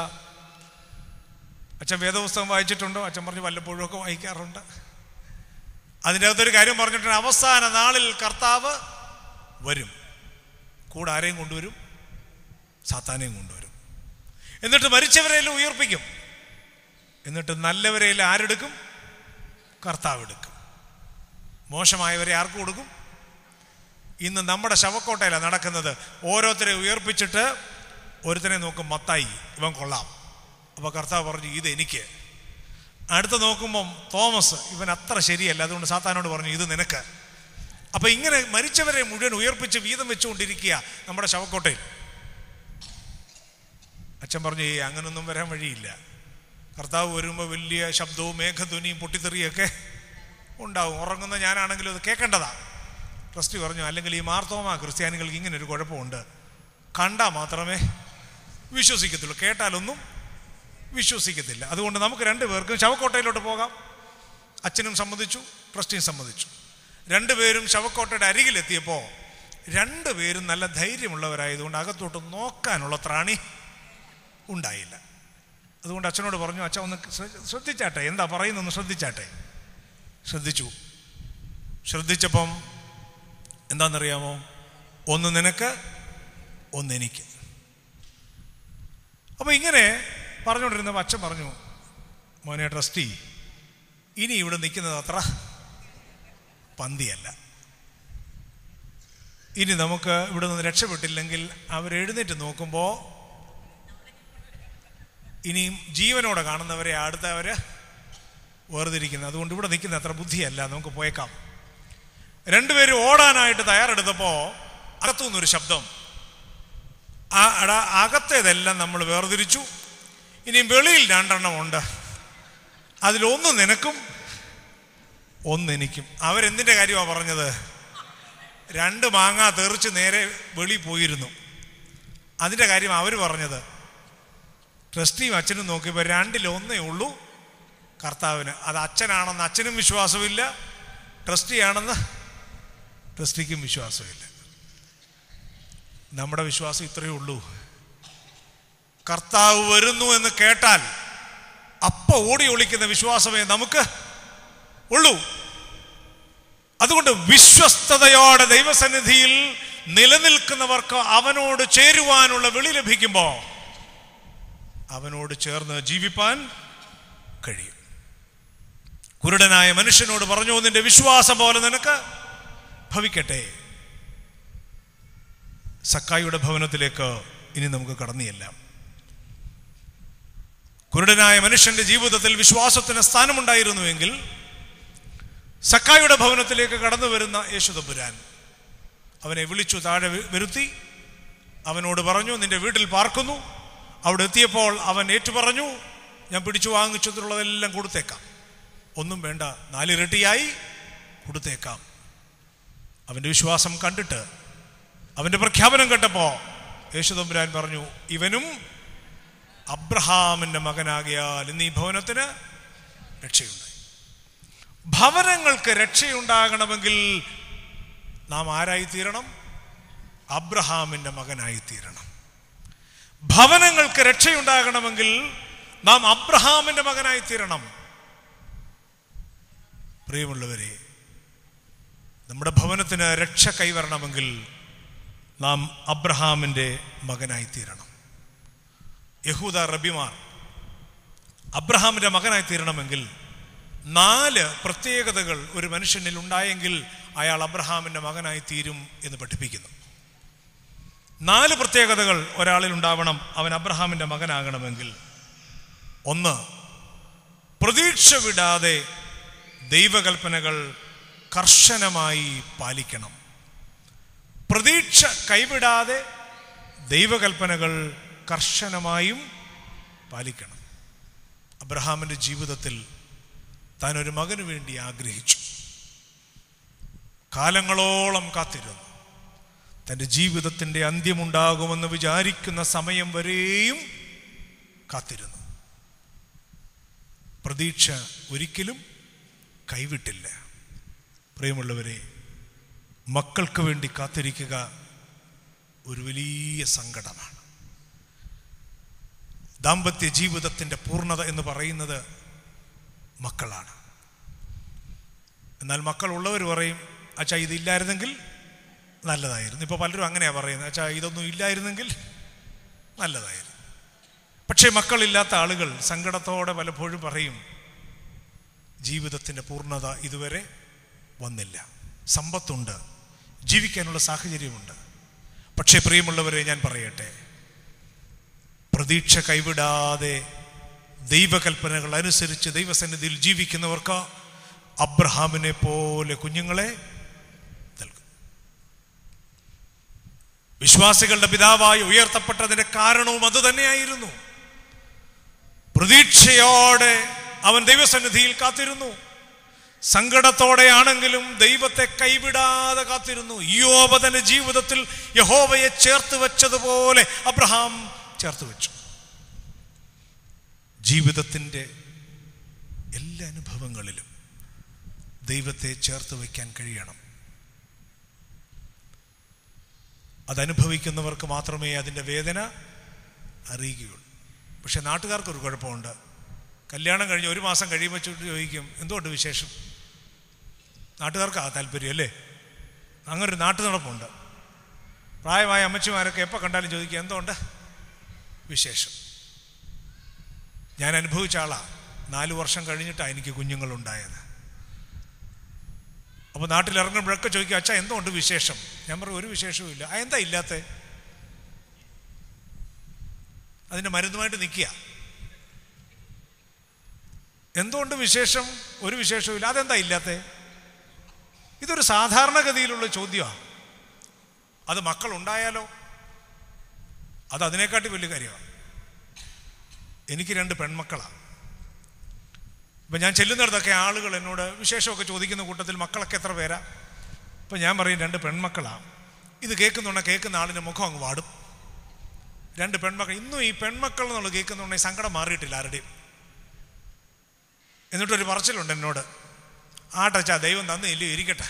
Speaker 1: അച്ഛൻ വേദപുസ്തകം വായിച്ചിട്ടുണ്ടോ അച്ഛൻ പറഞ്ഞു വല്ലപ്പോഴും ഒക്കെ വായിക്കാറുണ്ട് അതിൻ്റെ അകത്തൊരു കാര്യം പറഞ്ഞിട്ടുണ്ട് അവസാന നാളിൽ കർത്താവ് വരും കൂടെ ആരെയും കൊണ്ടുവരും സാത്താനെയും കൊണ്ടുവരും എന്നിട്ട് മരിച്ചവരെയെല്ലാം ഉയർപ്പിക്കും എന്നിട്ട് നല്ലവരെയെല്ലാം ആരെടുക്കും കർത്താവ് എടുക്കും മോശമായവരെ ആർക്ക് കൊടുക്കും ഇന്ന് നമ്മുടെ ശവക്കോട്ടയിലാണ് നടക്കുന്നത് ഓരോരുത്തരെ ഉയർപ്പിച്ചിട്ട് ഒരുത്തനെ നോക്കും മത്തായി ഇവൻ കൊള്ളാം അപ്പോൾ കർത്താവ് പറഞ്ഞു ഇത് എനിക്ക് അടുത്ത് നോക്കുമ്പം തോമസ് ഇവൻ അത്ര ശരിയല്ല അതുകൊണ്ട് സാത്താനോട് പറഞ്ഞു ഇത് നിനക്ക് അപ്പൊ ഇങ്ങനെ മരിച്ചവരെ മുഴുവൻ ഉയർപ്പിച്ച് വീതം വെച്ചുകൊണ്ടിരിക്കുക നമ്മുടെ ശവക്കോട്ടയിൽ അച്ഛൻ പറഞ്ഞു ഏ അങ്ങനൊന്നും വരാൻ വഴിയില്ല കർത്താവ് വരുമ്പോൾ വലിയ ശബ്ദവും മേഘധ്വനിയും പൊട്ടിത്തെറിയൊക്കെ ഉണ്ടാവും ഉറങ്ങുന്ന ഞാനാണെങ്കിലും അത് കേൾക്കേണ്ടതാ ട്രസ്റ്റി പറഞ്ഞു അല്ലെങ്കിൽ ഈ മാർത്തോമ ക്രിസ്ത്യാനികൾക്ക് ഇങ്ങനെ ഒരു കുഴപ്പമുണ്ട് കണ്ടാൽ മാത്രമേ വിശ്വസിക്കത്തുള്ളൂ കേട്ടാലൊന്നും വിശ്വസിക്കത്തില്ല അതുകൊണ്ട് നമുക്ക് രണ്ടുപേർക്കും ശവക്കോട്ടയിലോട്ട് പോകാം അച്ഛനും സമ്മതിച്ചു ട്രസ്റ്റിയും സമ്മതിച്ചു രണ്ടുപേരും ശവക്കോട്ടയുടെ അരികിലെത്തിയപ്പോൾ രണ്ടുപേരും നല്ല ധൈര്യമുള്ളവരായതുകൊണ്ട് അകത്തോട്ട് നോക്കാനുള്ള ത്രാണി ഉണ്ടായില്ല അതുകൊണ്ട് അച്ഛനോട് പറഞ്ഞു അച്ഛൻ ഒന്ന് ശ്ര- ശ്രദ്ധിച്ചാട്ടെ എന്താ പറയുന്നൊന്ന് ശ്രദ്ധിച്ചാട്ടെ ശ്രദ്ധിച്ചു ശ്രദ്ധിച്ചപ്പം എന്താണെന്നറിയാമോ ഒന്ന് നിനക്ക് ഒന്ന് എനിക്ക് അപ്പോൾ ഇങ്ങനെ പറഞ്ഞുകൊണ്ടിരുന്നപ്പോൾ അച്ഛൻ പറഞ്ഞു മോനെ ട്രസ്റ്റി ഇനി ഇവിടെ നിൽക്കുന്നത് അത്ര പന്തിയല്ല ഇനി നമുക്ക് ഇവിടെ നിന്ന് രക്ഷപ്പെട്ടില്ലെങ്കിൽ അവരെഴുന്നേറ്റ് നോക്കുമ്പോൾ ഇനിയും ജീവനോടെ കാണുന്നവരെ അടുത്തവര് വേർതിരിക്കുന്നത് അതുകൊണ്ട് ഇവിടെ നിൽക്കുന്ന അത്ര ബുദ്ധിയല്ല നമുക്ക് പോയേക്കാം രണ്ടുപേരും ഓടാനായിട്ട് തയ്യാറെടുത്തപ്പോൾ അകത്തുനിന്നൊരു ശബ്ദം ആ എടാ അകത്തേതെല്ലാം നമ്മൾ വേർതിരിച്ചു ഇനിയും വെളിയിൽ രണ്ടെണ്ണം ഉണ്ട് അതിലൊന്ന് നിനക്കും ഒന്ന് എനിക്കും അവരെന്തിൻ്റെ കാര്യമാണ് പറഞ്ഞത് രണ്ട് മാങ്ങ തെറിച്ച് നേരെ വെളി പോയിരുന്നു അതിൻ്റെ കാര്യം അവർ പറഞ്ഞത് ട്രസ്റ്റിയും അച്ഛനും നോക്കിയപ്പോൾ രണ്ടിലൊന്നേ ഉള്ളൂ കർത്താവിന് അത് അച്ഛനാണെന്ന് അച്ഛനും വിശ്വാസമില്ല ട്രസ്റ്റിയാണെന്ന് ട്രസ്റ്റിക്കും വിശ്വാസമില്ല നമ്മുടെ വിശ്വാസം ഇത്രയേ ഉള്ളൂ കർത്താവ് വരുന്നു എന്ന് കേട്ടാൽ അപ്പ ഓടി ഒളിക്കുന്ന വിശ്വാസമേ നമുക്ക് ഉള്ളൂ അതുകൊണ്ട് വിശ്വസ്തയോടെ ദൈവസന്നിധിയിൽ നിലനിൽക്കുന്നവർക്ക് അവനോട് ചേരുവാനുള്ള വിളി ലഭിക്കുമ്പോൾ അവനോട് ചേർന്ന് ജീവിപ്പാൻ കഴിയും കുരുടനായ മനുഷ്യനോട് പറഞ്ഞു നിന്റെ വിശ്വാസം പോലെ നിനക്ക് ഭവിക്കട്ടെ സക്കായിയുടെ ഭവനത്തിലേക്ക് ഇനി നമുക്ക് കടന്നിയെല്ലാം കുരുടനായ മനുഷ്യന്റെ ജീവിതത്തിൽ വിശ്വാസത്തിന് സ്ഥാനമുണ്ടായിരുന്നുവെങ്കിൽ സക്കായിയുടെ ഭവനത്തിലേക്ക് കടന്നു വരുന്ന യേശുദമ്പുരാൻ അവനെ വിളിച്ചു താഴെ വ- വരുത്തി അവനോട് പറഞ്ഞു നിന്റെ വീട്ടിൽ പാർക്കുന്നു അവിടെ എത്തിയപ്പോൾ അവൻ ഏറ്റുപറഞ്ഞു ഞാൻ പിടിച്ചു വാങ്ങിച്ചതിലുള്ളതെല്ലാം കൊടുത്തേക്കാം ഒന്നും വേണ്ട നാലിരട്ടിയായി കൊടുത്തേക്കാം അവന്റെ വിശ്വാസം കണ്ടിട്ട് അവന്റെ പ്രഖ്യാപനം കേട്ടപ്പോ യേശുദമ്പുരാൻ പറഞ്ഞു ഇവനും അബ്രഹാമിന്റെ മകനാകിയാൽ ഇന്ന് ഈ ഭവനത്തിന് രക്ഷയുണ്ടായി ഭവനങ്ങൾക്ക് രക്ഷയുണ്ടാകണമെങ്കിൽ നാം ആരായി തീരണം അബ്രഹാമിന്റെ മകനായി തീരണം ഭവനങ്ങൾക്ക് രക്ഷയുണ്ടാകണമെങ്കിൽ നാം അബ്രഹാമിന്റെ മകനായി തീരണം പ്രിയമുള്ളവരെ നമ്മുടെ ഭവനത്തിന് രക്ഷ കൈവരണമെങ്കിൽ നാം അബ്രഹാമിന്റെ മകനായി തീരണം യഹൂദ റബിമാർ അബ്രഹാമിന്റെ മകനായി തീരണമെങ്കിൽ നാല് പ്രത്യേകതകൾ ഒരു മനുഷ്യനിൽ ഉണ്ടായെങ്കിൽ അയാൾ അബ്രഹാമിന്റെ മകനായി തീരും എന്ന് പഠിപ്പിക്കുന്നു നാല് പ്രത്യേകതകൾ ഒരാളിൽ ഉണ്ടാവണം അവൻ അബ്രഹാമിന്റെ മകനാകണമെങ്കിൽ ഒന്ന് പ്രതീക്ഷ വിടാതെ ദൈവകൽപ്പനകൾ കർശനമായി പാലിക്കണം പ്രതീക്ഷ കൈവിടാതെ ദൈവകൽപ്പനകൾ കർശനമായും പാലിക്കണം അബ്രഹാമിന്റെ ജീവിതത്തിൽ താൻ ഒരു മകന് വേണ്ടി ആഗ്രഹിച്ചു കാലങ്ങളോളം കാത്തിരുന്നു തൻ്റെ ജീവിതത്തിൻ്റെ അന്ത്യമുണ്ടാകുമെന്ന് വിചാരിക്കുന്ന സമയം വരെയും കാത്തിരുന്നു പ്രതീക്ഷ ഒരിക്കലും കൈവിട്ടില്ല പ്രിയമുള്ളവരെ മക്കൾക്ക് വേണ്ടി കാത്തിരിക്കുക ഒരു വലിയ സങ്കടമാണ് ദാമ്പത്യ ജീവിതത്തിൻ്റെ പൂർണ്ണത എന്ന് പറയുന്നത് മക്കളാണ് എന്നാൽ മക്കൾ ഉള്ളവർ പറയും അച്ഛാ ഇതില്ലായിരുന്നെങ്കിൽ നല്ലതായിരുന്നു ഇപ്പോൾ പലരും അങ്ങനെയാണ് പറയുന്നത് അച്ഛാ ഇതൊന്നും ഇല്ലായിരുന്നെങ്കിൽ നല്ലതായിരുന്നു പക്ഷേ മക്കളില്ലാത്ത ആളുകൾ സങ്കടത്തോടെ പലപ്പോഴും പറയും ജീവിതത്തിൻ്റെ പൂർണ്ണത ഇതുവരെ വന്നില്ല സമ്പത്തുണ്ട് ജീവിക്കാനുള്ള സാഹചര്യമുണ്ട് പക്ഷേ പ്രിയമുള്ളവരെ ഞാൻ പറയട്ടെ പ്രതീക്ഷ കൈവിടാതെ ദൈവകൽപ്പനകൾ അനുസരിച്ച് ദൈവസന്നിധിയിൽ ജീവിക്കുന്നവർക്ക് അബ്രഹാമിനെ പോലെ കുഞ്ഞുങ്ങളെ നൽകും വിശ്വാസികളുടെ പിതാവായി ഉയർത്തപ്പെട്ടതിന്റെ കാരണവും അത് തന്നെയായിരുന്നു പ്രതീക്ഷയോടെ അവൻ ദൈവസന്നിധിയിൽ കാത്തിരുന്നു സങ്കടത്തോടെയാണെങ്കിലും ദൈവത്തെ കൈവിടാതെ കാത്തിരുന്നു യോബ തന്റെ ജീവിതത്തിൽ യഹോവയെ ചേർത്ത് വെച്ചതുപോലെ അബ്രഹാം ചേർത്ത് വെച്ചു ജീവിതത്തിൻ്റെ എല്ലാ അനുഭവങ്ങളിലും ദൈവത്തെ ചേർത്ത് വയ്ക്കാൻ കഴിയണം അതനുഭവിക്കുന്നവർക്ക് മാത്രമേ അതിൻ്റെ വേദന അറിയുകയുള്ളൂ പക്ഷെ നാട്ടുകാർക്കൊരു കുഴപ്പമുണ്ട് കല്യാണം കഴിഞ്ഞ് ഒരു മാസം കഴിയുമ്പോൾ ചുറ്റി ചോദിക്കും എന്തുകൊണ്ട് വിശേഷം നാട്ടുകാർക്ക് ആ താല്പര്യം അല്ലേ അങ്ങനെ ഒരു നാട്ടു നടപ്പുണ്ട് പ്രായമായ അമ്മച്ചിമാരൊക്കെ എപ്പോൾ കണ്ടാലും ചോദിക്കുക എന്തുകൊണ്ട് വിശേഷം ഞാൻ അനുഭവിച്ച ആളാ നാല് വർഷം കഴിഞ്ഞിട്ടാണ് എനിക്ക് കുഞ്ഞുങ്ങളുണ്ടായത് അപ്പോൾ നാട്ടിൽ ഇറങ്ങുമ്പോഴൊക്കെ ചോദിക്കുക അച്ഛാ എന്തുകൊണ്ട് വിശേഷം ഞാൻ പറയും ഒരു വിശേഷവും ഇല്ല ആ എന്താ ഇല്ലാത്ത അതിൻ്റെ മരുന്നുമായിട്ട് നിൽക്കുക എന്തുകൊണ്ട് വിശേഷം ഒരു വിശേഷവും ഇല്ല അതെന്താ ഇല്ലാത്ത ഇതൊരു സാധാരണഗതിയിലുള്ള ചോദ്യമാണ് അത് മക്കൾ ഉണ്ടായാലോ അത് അതിനെക്കാട്ടി വലിയ കാര്യമാണ് എനിക്ക് രണ്ട് പെൺമക്കളാണ് ഇപ്പം ഞാൻ ചെല്ലുന്നിടത്തൊക്കെ ആളുകൾ എന്നോട് വിശേഷമൊക്കെ ചോദിക്കുന്ന കൂട്ടത്തിൽ മക്കളൊക്കെ എത്ര പേരാ ഇപ്പം ഞാൻ പറയും രണ്ട് പെൺമക്കളാണ് ഇത് കേൾക്കുന്നുണ്ടെ കേൾക്കുന്ന ആളിൻ്റെ മുഖം അങ്ങ് വാടും രണ്ട് പെൺമക്കൾ ഇന്നും ഈ പെൺമക്കൾ എന്നുള്ളത് കേൾക്കുന്നുണ്ടെങ്കിൽ സങ്കടം മാറിയിട്ടില്ല ആരുടെയും എന്നിട്ടൊരു പറച്ചിലുണ്ട് എന്നോട് ആട്ടച്ചാ ദൈവം തന്നില്ല ഇരിക്കട്ടെ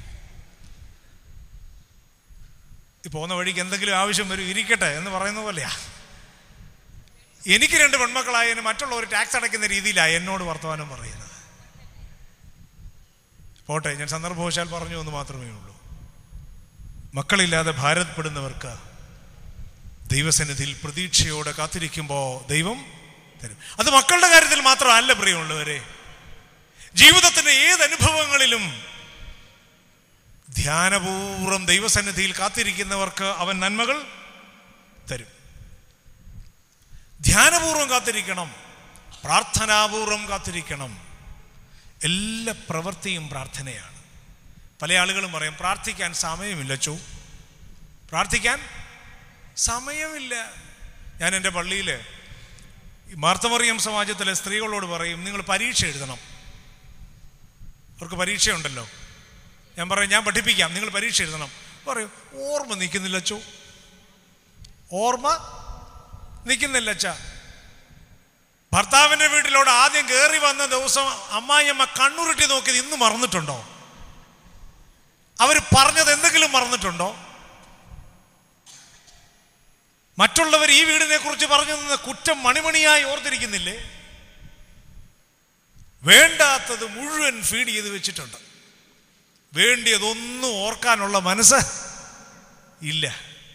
Speaker 1: ഈ പോകുന്ന വഴിക്ക് എന്തെങ്കിലും ആവശ്യം വരും ഇരിക്കട്ടെ എന്ന് പറയുന്ന പോലെയാ എനിക്ക് രണ്ട് പെൺമക്കളായതിന് മറ്റുള്ളവർ ടാക്സ് അടയ്ക്കുന്ന രീതിയിലാണ് എന്നോട് വർത്തമാനം പറയുന്നത് പോട്ടെ ഞാൻ സന്ദർഭവശാൽ പറഞ്ഞു എന്ന് മാത്രമേ ഉള്ളൂ മക്കളില്ലാതെ ഭാരതപ്പെടുന്നവർക്ക് ദൈവസന്നിധിയിൽ പ്രതീക്ഷയോടെ കാത്തിരിക്കുമ്പോൾ ദൈവം തരും അത് മക്കളുടെ കാര്യത്തിൽ മാത്രമല്ല പ്രിയമുള്ളവരെ ജീവിതത്തിന്റെ ഏത് അനുഭവങ്ങളിലും ധ്യാനപൂർവ്വം ദൈവസന്നിധിയിൽ കാത്തിരിക്കുന്നവർക്ക് അവൻ നന്മകൾ തരും ധ്യാനപൂർവ്വം കാത്തിരിക്കണം പ്രാർത്ഥനാപൂർവം കാത്തിരിക്കണം എല്ലാ പ്രവൃത്തിയും പ്രാർത്ഥനയാണ് പല ആളുകളും പറയും പ്രാർത്ഥിക്കാൻ സമയമില്ല ചോ പ്രാർത്ഥിക്കാൻ സമയമില്ല ഞാൻ എൻ്റെ പള്ളിയിൽ മാർത്തമറിയം സമാജത്തിലെ സ്ത്രീകളോട് പറയും നിങ്ങൾ പരീക്ഷ എഴുതണം അവർക്ക് പരീക്ഷയുണ്ടല്ലോ ഞാൻ പറയും ഞാൻ പഠിപ്പിക്കാം നിങ്ങൾ പരീക്ഷ എഴുതണം പറയും ഓർമ്മ നിൽക്കുന്നില്ല അച്ചോ ഓർമ്മ നിൽക്കുന്നില്ല അച്ഛാ ഭർത്താവിന്റെ വീട്ടിലോട് ആദ്യം കയറി വന്ന ദിവസം അമ്മായിയമ്മ കണ്ണുരുട്ടി നോക്കിയത് ഇന്ന് മറന്നിട്ടുണ്ടോ അവർ പറഞ്ഞത് എന്തെങ്കിലും മറന്നിട്ടുണ്ടോ മറ്റുള്ളവർ ഈ വീടിനെ കുറിച്ച് പറഞ്ഞു തന്ന കുറ്റം മണിമണിയായി ഓർത്തിരിക്കുന്നില്ലേ വേണ്ടാത്തത് മുഴുവൻ ഫീഡ് ചെയ്ത് വെച്ചിട്ടുണ്ട് വേണ്ടിയതൊന്നും ഓർക്കാനുള്ള മനസ്സ് ഇല്ല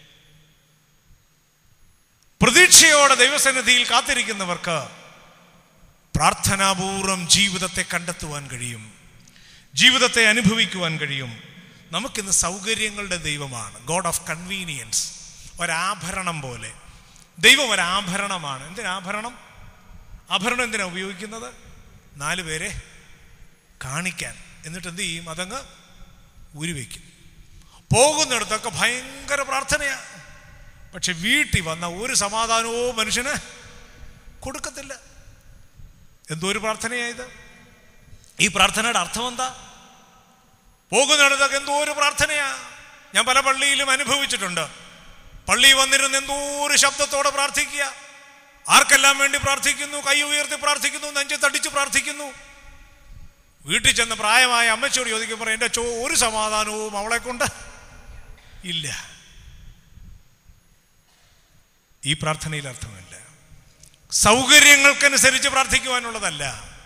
Speaker 1: പ്രതീക്ഷയോടെ ദൈവസന്നിധിയിൽ കാത്തിരിക്കുന്നവർക്ക് പ്രാർത്ഥനാപൂർവം ജീവിതത്തെ കണ്ടെത്തുവാൻ കഴിയും ജീവിതത്തെ അനുഭവിക്കുവാൻ കഴിയും നമുക്കിന്ന് സൗകര്യങ്ങളുടെ ദൈവമാണ് ഗോഡ് ഓഫ് കൺവീനിയൻസ് ഒരാഭരണം പോലെ ദൈവം ഒരാഭരണമാണ് എന്തിനാഭരണം ആഭരണം എന്തിനാ ഉപയോഗിക്കുന്നത് നാല് പേരെ കാണിക്കാൻ എന്നിട്ട് എന്ത് ചെയ്യും അതങ്ങ് ഉരുവയ്ക്കും പോകുന്നിടത്തൊക്കെ ഭയങ്കര പ്രാർത്ഥനയാണ് പക്ഷെ വീട്ടിൽ വന്ന ഒരു സമാധാനവും മനുഷ്യന് കൊടുക്കത്തില്ല എന്തോ ഒരു പ്രാർത്ഥനയായത് ഈ പ്രാർത്ഥനയുടെ അർത്ഥം എന്താ പോകുന്നിടത്തൊക്കെ എന്തോ ഒരു പ്രാർത്ഥനയാ ഞാൻ പല പള്ളിയിലും അനുഭവിച്ചിട്ടുണ്ട് പള്ളി വന്നിരുന്ന് എന്തോ ഒരു ശബ്ദത്തോടെ പ്രാർത്ഥിക്കുക ആർക്കെല്ലാം വേണ്ടി പ്രാർത്ഥിക്കുന്നു കൈ ഉയർത്തി പ്രാർത്ഥിക്കുന്നു നെഞ്ചത്തടിച്ച് പ്രാർത്ഥിക്കുന്നു വീട്ടിൽ ചെന്ന് പ്രായമായ അമ്മച്ചോട് ചോദിക്കുമ്പോൾ എൻ്റെ ചോ ഒരു സമാധാനവും അവളെ കൊണ്ട് ഇല്ല ഈ പ്രാർത്ഥനയിൽ അർത്ഥമില്ല സൗകര്യങ്ങൾക്കനുസരിച്ച് പ്രാർത്ഥിക്കുവാനുള്ളതല്ല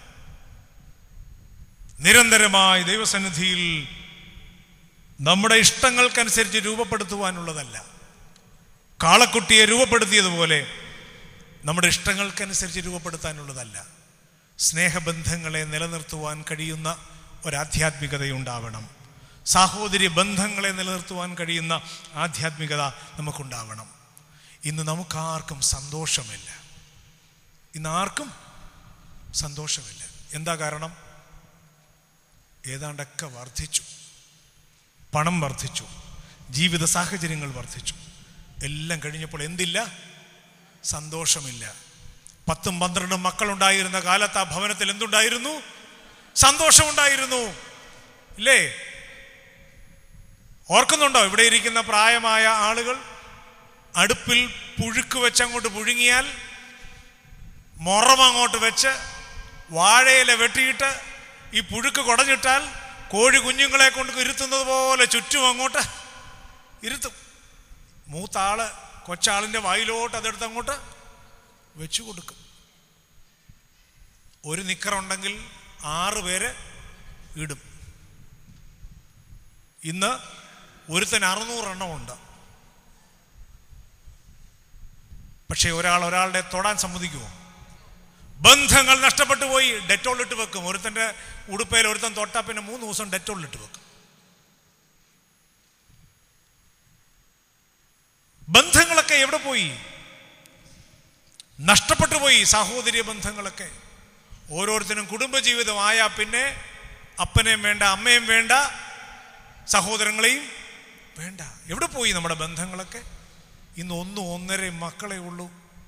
Speaker 1: നിരന്തരമായി ദൈവസന്നിധിയിൽ നമ്മുടെ ഇഷ്ടങ്ങൾക്കനുസരിച്ച് രൂപപ്പെടുത്തുവാനുള്ളതല്ല കാളക്കുട്ടിയെ രൂപപ്പെടുത്തിയതുപോലെ നമ്മുടെ ഇഷ്ടങ്ങൾക്കനുസരിച്ച് രൂപപ്പെടുത്താനുള്ളതല്ല സ്നേഹബന്ധങ്ങളെ നിലനിർത്തുവാൻ കഴിയുന്ന ഒരാധ്യാത്മികതയുണ്ടാവണം സാഹോദര്യ ബന്ധങ്ങളെ നിലനിർത്തുവാൻ കഴിയുന്ന ആധ്യാത്മികത നമുക്കുണ്ടാവണം ഇന്ന് നമുക്കാർക്കും സന്തോഷമില്ല ഇന്ന് ആർക്കും സന്തോഷമില്ല എന്താ കാരണം ഏതാണ്ടൊക്കെ വർദ്ധിച്ചു പണം വർദ്ധിച്ചു ജീവിത സാഹചര്യങ്ങൾ വർദ്ധിച്ചു എല്ലാം കഴിഞ്ഞപ്പോൾ എന്തില്ല സന്തോഷമില്ല പത്തും പന്ത്രണ്ടും മക്കളുണ്ടായിരുന്ന കാലത്ത് ആ ഭവനത്തിൽ എന്തുണ്ടായിരുന്നു സന്തോഷമുണ്ടായിരുന്നു ഇല്ലേ ഓർക്കുന്നുണ്ടോ ഇവിടെ ഇരിക്കുന്ന പ്രായമായ ആളുകൾ അടുപ്പിൽ പുഴുക്ക് വെച്ച് അങ്ങോട്ട് പുഴുങ്ങിയാൽ മുറം അങ്ങോട്ട് വെച്ച് വാഴയില വെട്ടിയിട്ട് ഈ പുഴുക്ക് കുടഞ്ഞിട്ടാൽ കോഴി കുഞ്ഞുങ്ങളെ കൊണ്ട് ഇരുത്തുന്നത് പോലെ ചുറ്റും അങ്ങോട്ട് ഇരുത്തും മൂത്താള് കൊച്ചാളിൻ്റെ വായിലോട്ട് അതെടുത്ത് അങ്ങോട്ട് വെച്ചു കൊടുക്കും ഒരു നിക്കറുണ്ടെങ്കിൽ ആറ് പേര് ഇടും ഇന്ന് ഒരുത്തൻ അറുന്നൂറെണ്ണം ഉണ്ട് പക്ഷേ ഒരാൾ ഒരാളുടെ തൊടാൻ സമ്മതിക്കുമോ ബന്ധങ്ങൾ നഷ്ടപ്പെട്ടു പോയി ഡെറ്റോൾ ഇട്ട് വെക്കും ഒരുത്തൻ്റെ ഉടുപ്പയിൽ ഒരുത്തൻ തൊട്ടാ പിന്നെ മൂന്ന് ദിവസം ഡെറ്റോൾ ഇട്ട് വെക്കും ബന്ധങ്ങളൊക്കെ എവിടെ പോയി നഷ്ടപ്പെട്ടു പോയി സാഹോദര്യ ബന്ധങ്ങളൊക്കെ ഓരോരുത്തരും കുടുംബജീവിതമായാൽ പിന്നെ അപ്പനെയും വേണ്ട അമ്മയും വേണ്ട സഹോദരങ്ങളെയും വേണ്ട എവിടെ പോയി നമ്മുടെ ബന്ധങ്ങളൊക്കെ ഇന്ന് ഒന്നും ഒന്നര മക്കളെ ഉള്ളൂ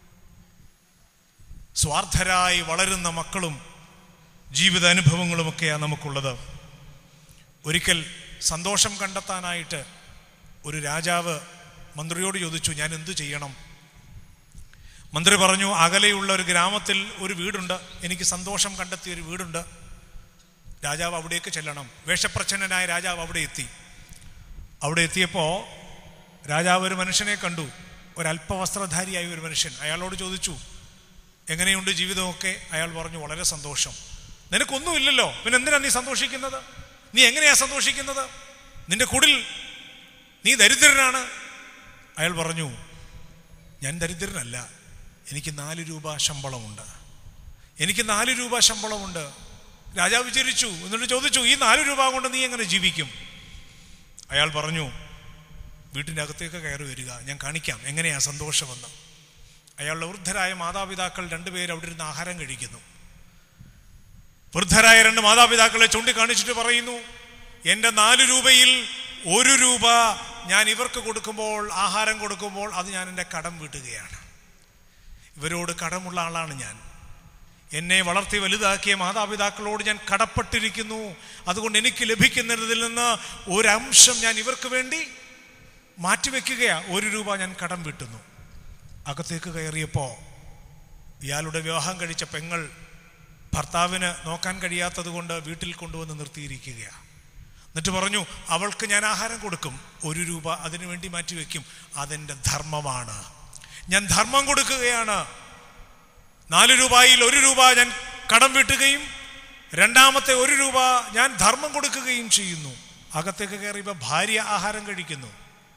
Speaker 1: സ്വാർത്ഥരായി വളരുന്ന മക്കളും ജീവിത അനുഭവങ്ങളുമൊക്കെയാണ് നമുക്കുള്ളത് ഒരിക്കൽ സന്തോഷം കണ്ടെത്താനായിട്ട് ഒരു രാജാവ് മന്ത്രിയോട് ചോദിച്ചു ഞാൻ എന്തു ചെയ്യണം മന്ത്രി പറഞ്ഞു അകലെയുള്ള ഒരു ഗ്രാമത്തിൽ ഒരു വീടുണ്ട് എനിക്ക് സന്തോഷം കണ്ടെത്തിയ ഒരു വീടുണ്ട് രാജാവ് അവിടേക്ക് ചെല്ലണം വേഷപ്രച്ഛന്നനായ രാജാവ് അവിടെ എത്തി അവിടെ എത്തിയപ്പോൾ രാജാവ് ഒരു മനുഷ്യനെ കണ്ടു ഒരല്പവസ്ത്രധാരിയായ ഒരു മനുഷ്യൻ അയാളോട് ചോദിച്ചു എങ്ങനെയുണ്ട് ജീവിതമൊക്കെ അയാൾ പറഞ്ഞു വളരെ സന്തോഷം നിനക്കൊന്നുമില്ലല്ലോ പിന്നെ എന്തിനാ നീ സന്തോഷിക്കുന്നത് നീ എങ്ങനെയാ സന്തോഷിക്കുന്നത് നിന്റെ കുടിൽ നീ ദരിദ്രനാണ് അയാൾ പറഞ്ഞു ഞാൻ ദരിദ്രനല്ല എനിക്ക് നാല് രൂപ ശമ്പളമുണ്ട് എനിക്ക് നാല് രൂപ ശമ്പളമുണ്ട് രാജാവ് വിചാരിച്ചു എന്നിട്ട് ചോദിച്ചു ഈ നാല് രൂപ കൊണ്ട് നീ എങ്ങനെ ജീവിക്കും അയാൾ പറഞ്ഞു വീട്ടിൻ്റെ അകത്തേക്ക് കയറി വരിക ഞാൻ കാണിക്കാം എങ്ങനെയാ സന്തോഷമെന്ന് അയാളുടെ വൃദ്ധരായ മാതാപിതാക്കൾ രണ്ടുപേരും അവിടെ ഇരുന്ന് ആഹാരം കഴിക്കുന്നു വൃദ്ധരായ രണ്ട് മാതാപിതാക്കളെ ചൂണ്ടിക്കാണിച്ചിട്ട് പറയുന്നു എൻ്റെ നാല് രൂപയിൽ ഒരു രൂപ ഞാൻ ഇവർക്ക് കൊടുക്കുമ്പോൾ ആഹാരം കൊടുക്കുമ്പോൾ അത് ഞാൻ എൻ്റെ കടം വീട്ടുകയാണ് ഇവരോട് കടമുള്ള ആളാണ് ഞാൻ എന്നെ വളർത്തി വലുതാക്കിയ മാതാപിതാക്കളോട് ഞാൻ കടപ്പെട്ടിരിക്കുന്നു അതുകൊണ്ട് എനിക്ക് ലഭിക്കുന്നതിൽ നിന്ന് ഒരംശം ഞാൻ ഇവർക്ക് വേണ്ടി മാറ്റിവെക്കുകയാ ഒരു രൂപ ഞാൻ കടം വീട്ടുന്നു അകത്തേക്ക് കയറിയപ്പോൾ ഇയാളുടെ വിവാഹം കഴിച്ച പെങ്ങൾ ഭർത്താവിന് നോക്കാൻ കഴിയാത്തത് കൊണ്ട് വീട്ടിൽ കൊണ്ടുവന്ന് നിർത്തിയിരിക്കുകയാണ് എന്നിട്ട് പറഞ്ഞു അവൾക്ക് ഞാൻ ആഹാരം കൊടുക്കും ഒരു രൂപ അതിനു വേണ്ടി മാറ്റിവെക്കും അതെൻ്റെ ധർമ്മമാണ് ഞാൻ ധർമ്മം കൊടുക്കുകയാണ് നാല് രൂപയിൽ ഒരു രൂപ ഞാൻ കടം വീട്ടുകയും രണ്ടാമത്തെ ഒരു രൂപ ഞാൻ ധർമ്മം കൊടുക്കുകയും ചെയ്യുന്നു അകത്തേക്ക് കയറിയപ്പോൾ ഭാര്യ ആഹാരം കഴിക്കുന്നു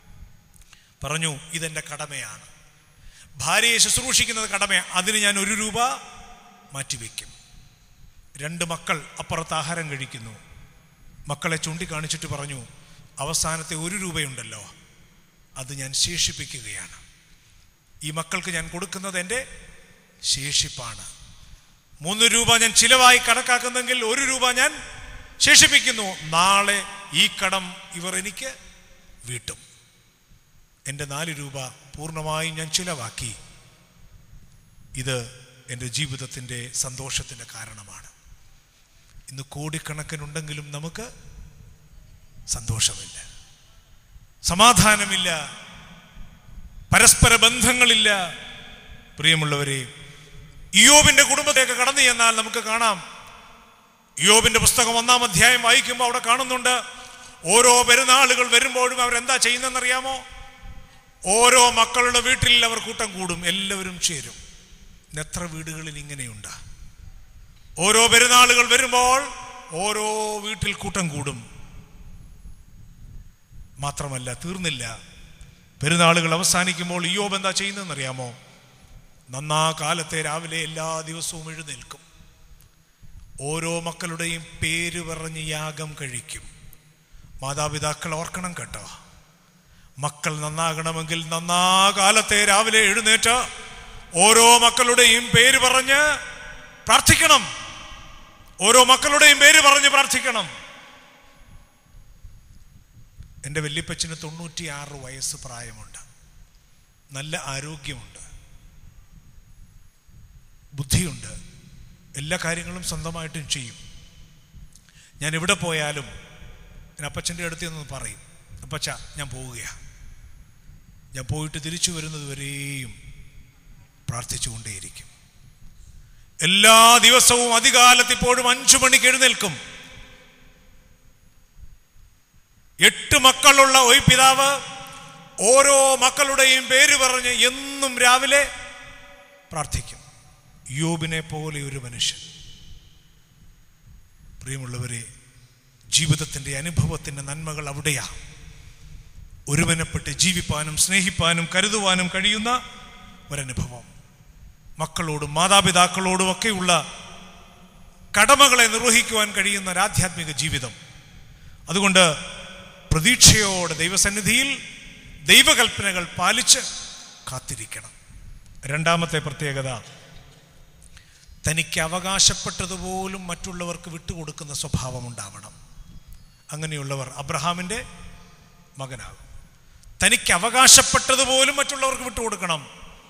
Speaker 1: പറഞ്ഞു ഇതെൻ്റെ കടമയാണ് ഭാര്യയെ ശുശ്രൂഷിക്കുന്നത് കടമയാണ് അതിന് ഞാൻ ഒരു രൂപ മാറ്റിവെക്കും രണ്ട് മക്കൾ അപ്പുറത്ത് ആഹാരം കഴിക്കുന്നു മക്കളെ ചൂണ്ടിക്കാണിച്ചിട്ട് പറഞ്ഞു അവസാനത്തെ ഒരു രൂപയുണ്ടല്ലോ അത് ഞാൻ ശേഷിപ്പിക്കുകയാണ് ഈ മക്കൾക്ക് ഞാൻ കൊടുക്കുന്നത് എൻ്റെ ശേഷിപ്പാണ് മൂന്ന് രൂപ ഞാൻ ചിലവായി കണക്കാക്കുന്നെങ്കിൽ ഒരു രൂപ ഞാൻ ശേഷിപ്പിക്കുന്നു നാളെ ഈ കടം ഇവർ എനിക്ക് വീട്ടും എൻ്റെ നാല് രൂപ പൂർണ്ണമായും ഞാൻ ചിലവാക്കി ഇത് എൻ്റെ ജീവിതത്തിൻ്റെ സന്തോഷത്തിൻ്റെ കാരണമാണ് ഇന്ന് കോടിക്കണക്കിനുണ്ടെങ്കിലും നമുക്ക് സന്തോഷമില്ല സമാധാനമില്ല പരസ്പര ബന്ധങ്ങളില്ല പ്രിയമുള്ളവരെ ഇയോബിന്റെ കുടുംബത്തേക്ക് കടന്നു ചെന്നാൽ നമുക്ക് കാണാം ഇയോബിന്റെ പുസ്തകം ഒന്നാം അധ്യായം വായിക്കുമ്പോൾ അവിടെ കാണുന്നുണ്ട് ഓരോ പെരുന്നാളുകൾ വരുമ്പോഴും അവരെന്താ ചെയ്യുന്നതെന്നറിയാമോ ഓരോ മക്കളുടെ വീട്ടിൽ അവർ കൂട്ടം കൂടും എല്ലാവരും ചേരും ഇന്ന് എത്ര വീടുകളിൽ ഇങ്ങനെയുണ്ട് ഓരോ പെരുന്നാളുകൾ വരുമ്പോൾ ഓരോ വീട്ടിൽ കൂട്ടം കൂടും മാത്രമല്ല തീർന്നില്ല പെരുന്നാളുകൾ അവസാനിക്കുമ്പോൾ ഇയോബ് എന്താ ചെയ്യുന്നതെന്നറിയാമോ നന്നാ കാലത്തെ രാവിലെ എല്ലാ ദിവസവും എഴുന്നേൽക്കും ഓരോ മക്കളുടെയും പേര് പറഞ്ഞ് യാഗം കഴിക്കും മാതാപിതാക്കൾ ഓർക്കണം കേട്ടോ മക്കൾ നന്നാകണമെങ്കിൽ നന്നാ കാലത്തെ രാവിലെ എഴുന്നേറ്റ് ഓരോ മക്കളുടെയും പേര് പറഞ്ഞ് പ്രാർത്ഥിക്കണം ഓരോ മക്കളുടെയും പേര് പറഞ്ഞ് പ്രാർത്ഥിക്കണം എൻ്റെ വല്യപ്പച്ചന് തൊണ്ണൂറ്റിയാറ് വയസ്സ് പ്രായമുണ്ട് നല്ല ആരോഗ്യമുണ്ട് ബുദ്ധിയുണ്ട് എല്ലാ കാര്യങ്ങളും സ്വന്തമായിട്ടും ചെയ്യും ഞാൻ എവിടെ പോയാലും ഞാൻ അപ്പച്ചൻ്റെ അടുത്ത് നിന്ന് പറയും അപ്പച്ച ഞാൻ പോവുകയാണ് ഞാൻ പോയിട്ട് തിരിച്ചു വരുന്നത് വരെയും പ്രാർത്ഥിച്ചുകൊണ്ടേയിരിക്കും എല്ലാ ദിവസവും അധികാലത്ത് ഇപ്പോഴും അഞ്ചു മണിക്ക് എഴുന്നേൽക്കും എട്ട് മക്കളുള്ള ഒരു പിതാവ് ഓരോ മക്കളുടെയും പേര് പറഞ്ഞ് എന്നും രാവിലെ പ്രാർത്ഥിക്കും യോബിനെ പോലെ ഒരു മനുഷ്യൻ പ്രിയമുള്ളവരെ ജീവിതത്തിൻ്റെ അനുഭവത്തിൻ്റെ നന്മകൾ അവിടെയാ ഒരുവനപ്പെട്ട് ജീവിപ്പാനും സ്നേഹിപ്പാനും കരുതുവാനും കഴിയുന്ന ഒരനുഭവം മക്കളോടും മാതാപിതാക്കളോടും ഒക്കെയുള്ള കടമകളെ നിർവഹിക്കുവാൻ കഴിയുന്ന ഒരു ആധ്യാത്മിക ജീവിതം അതുകൊണ്ട് പ്രതീക്ഷയോടെ ദൈവസന്നിധിയിൽ ദൈവകൽപ്പനകൾ പാലിച്ച് കാത്തിരിക്കണം രണ്ടാമത്തെ പ്രത്യേകത തനിക്ക് അവകാശപ്പെട്ടതുപോലും മറ്റുള്ളവർക്ക് വിട്ടുകൊടുക്കുന്ന സ്വഭാവം ഉണ്ടാവണം അങ്ങനെയുള്ളവർ അബ്രഹാമിൻ്റെ മകനാകും തനിക്ക് അവകാശപ്പെട്ടതുപോലും മറ്റുള്ളവർക്ക് വിട്ടുകൊടുക്കണം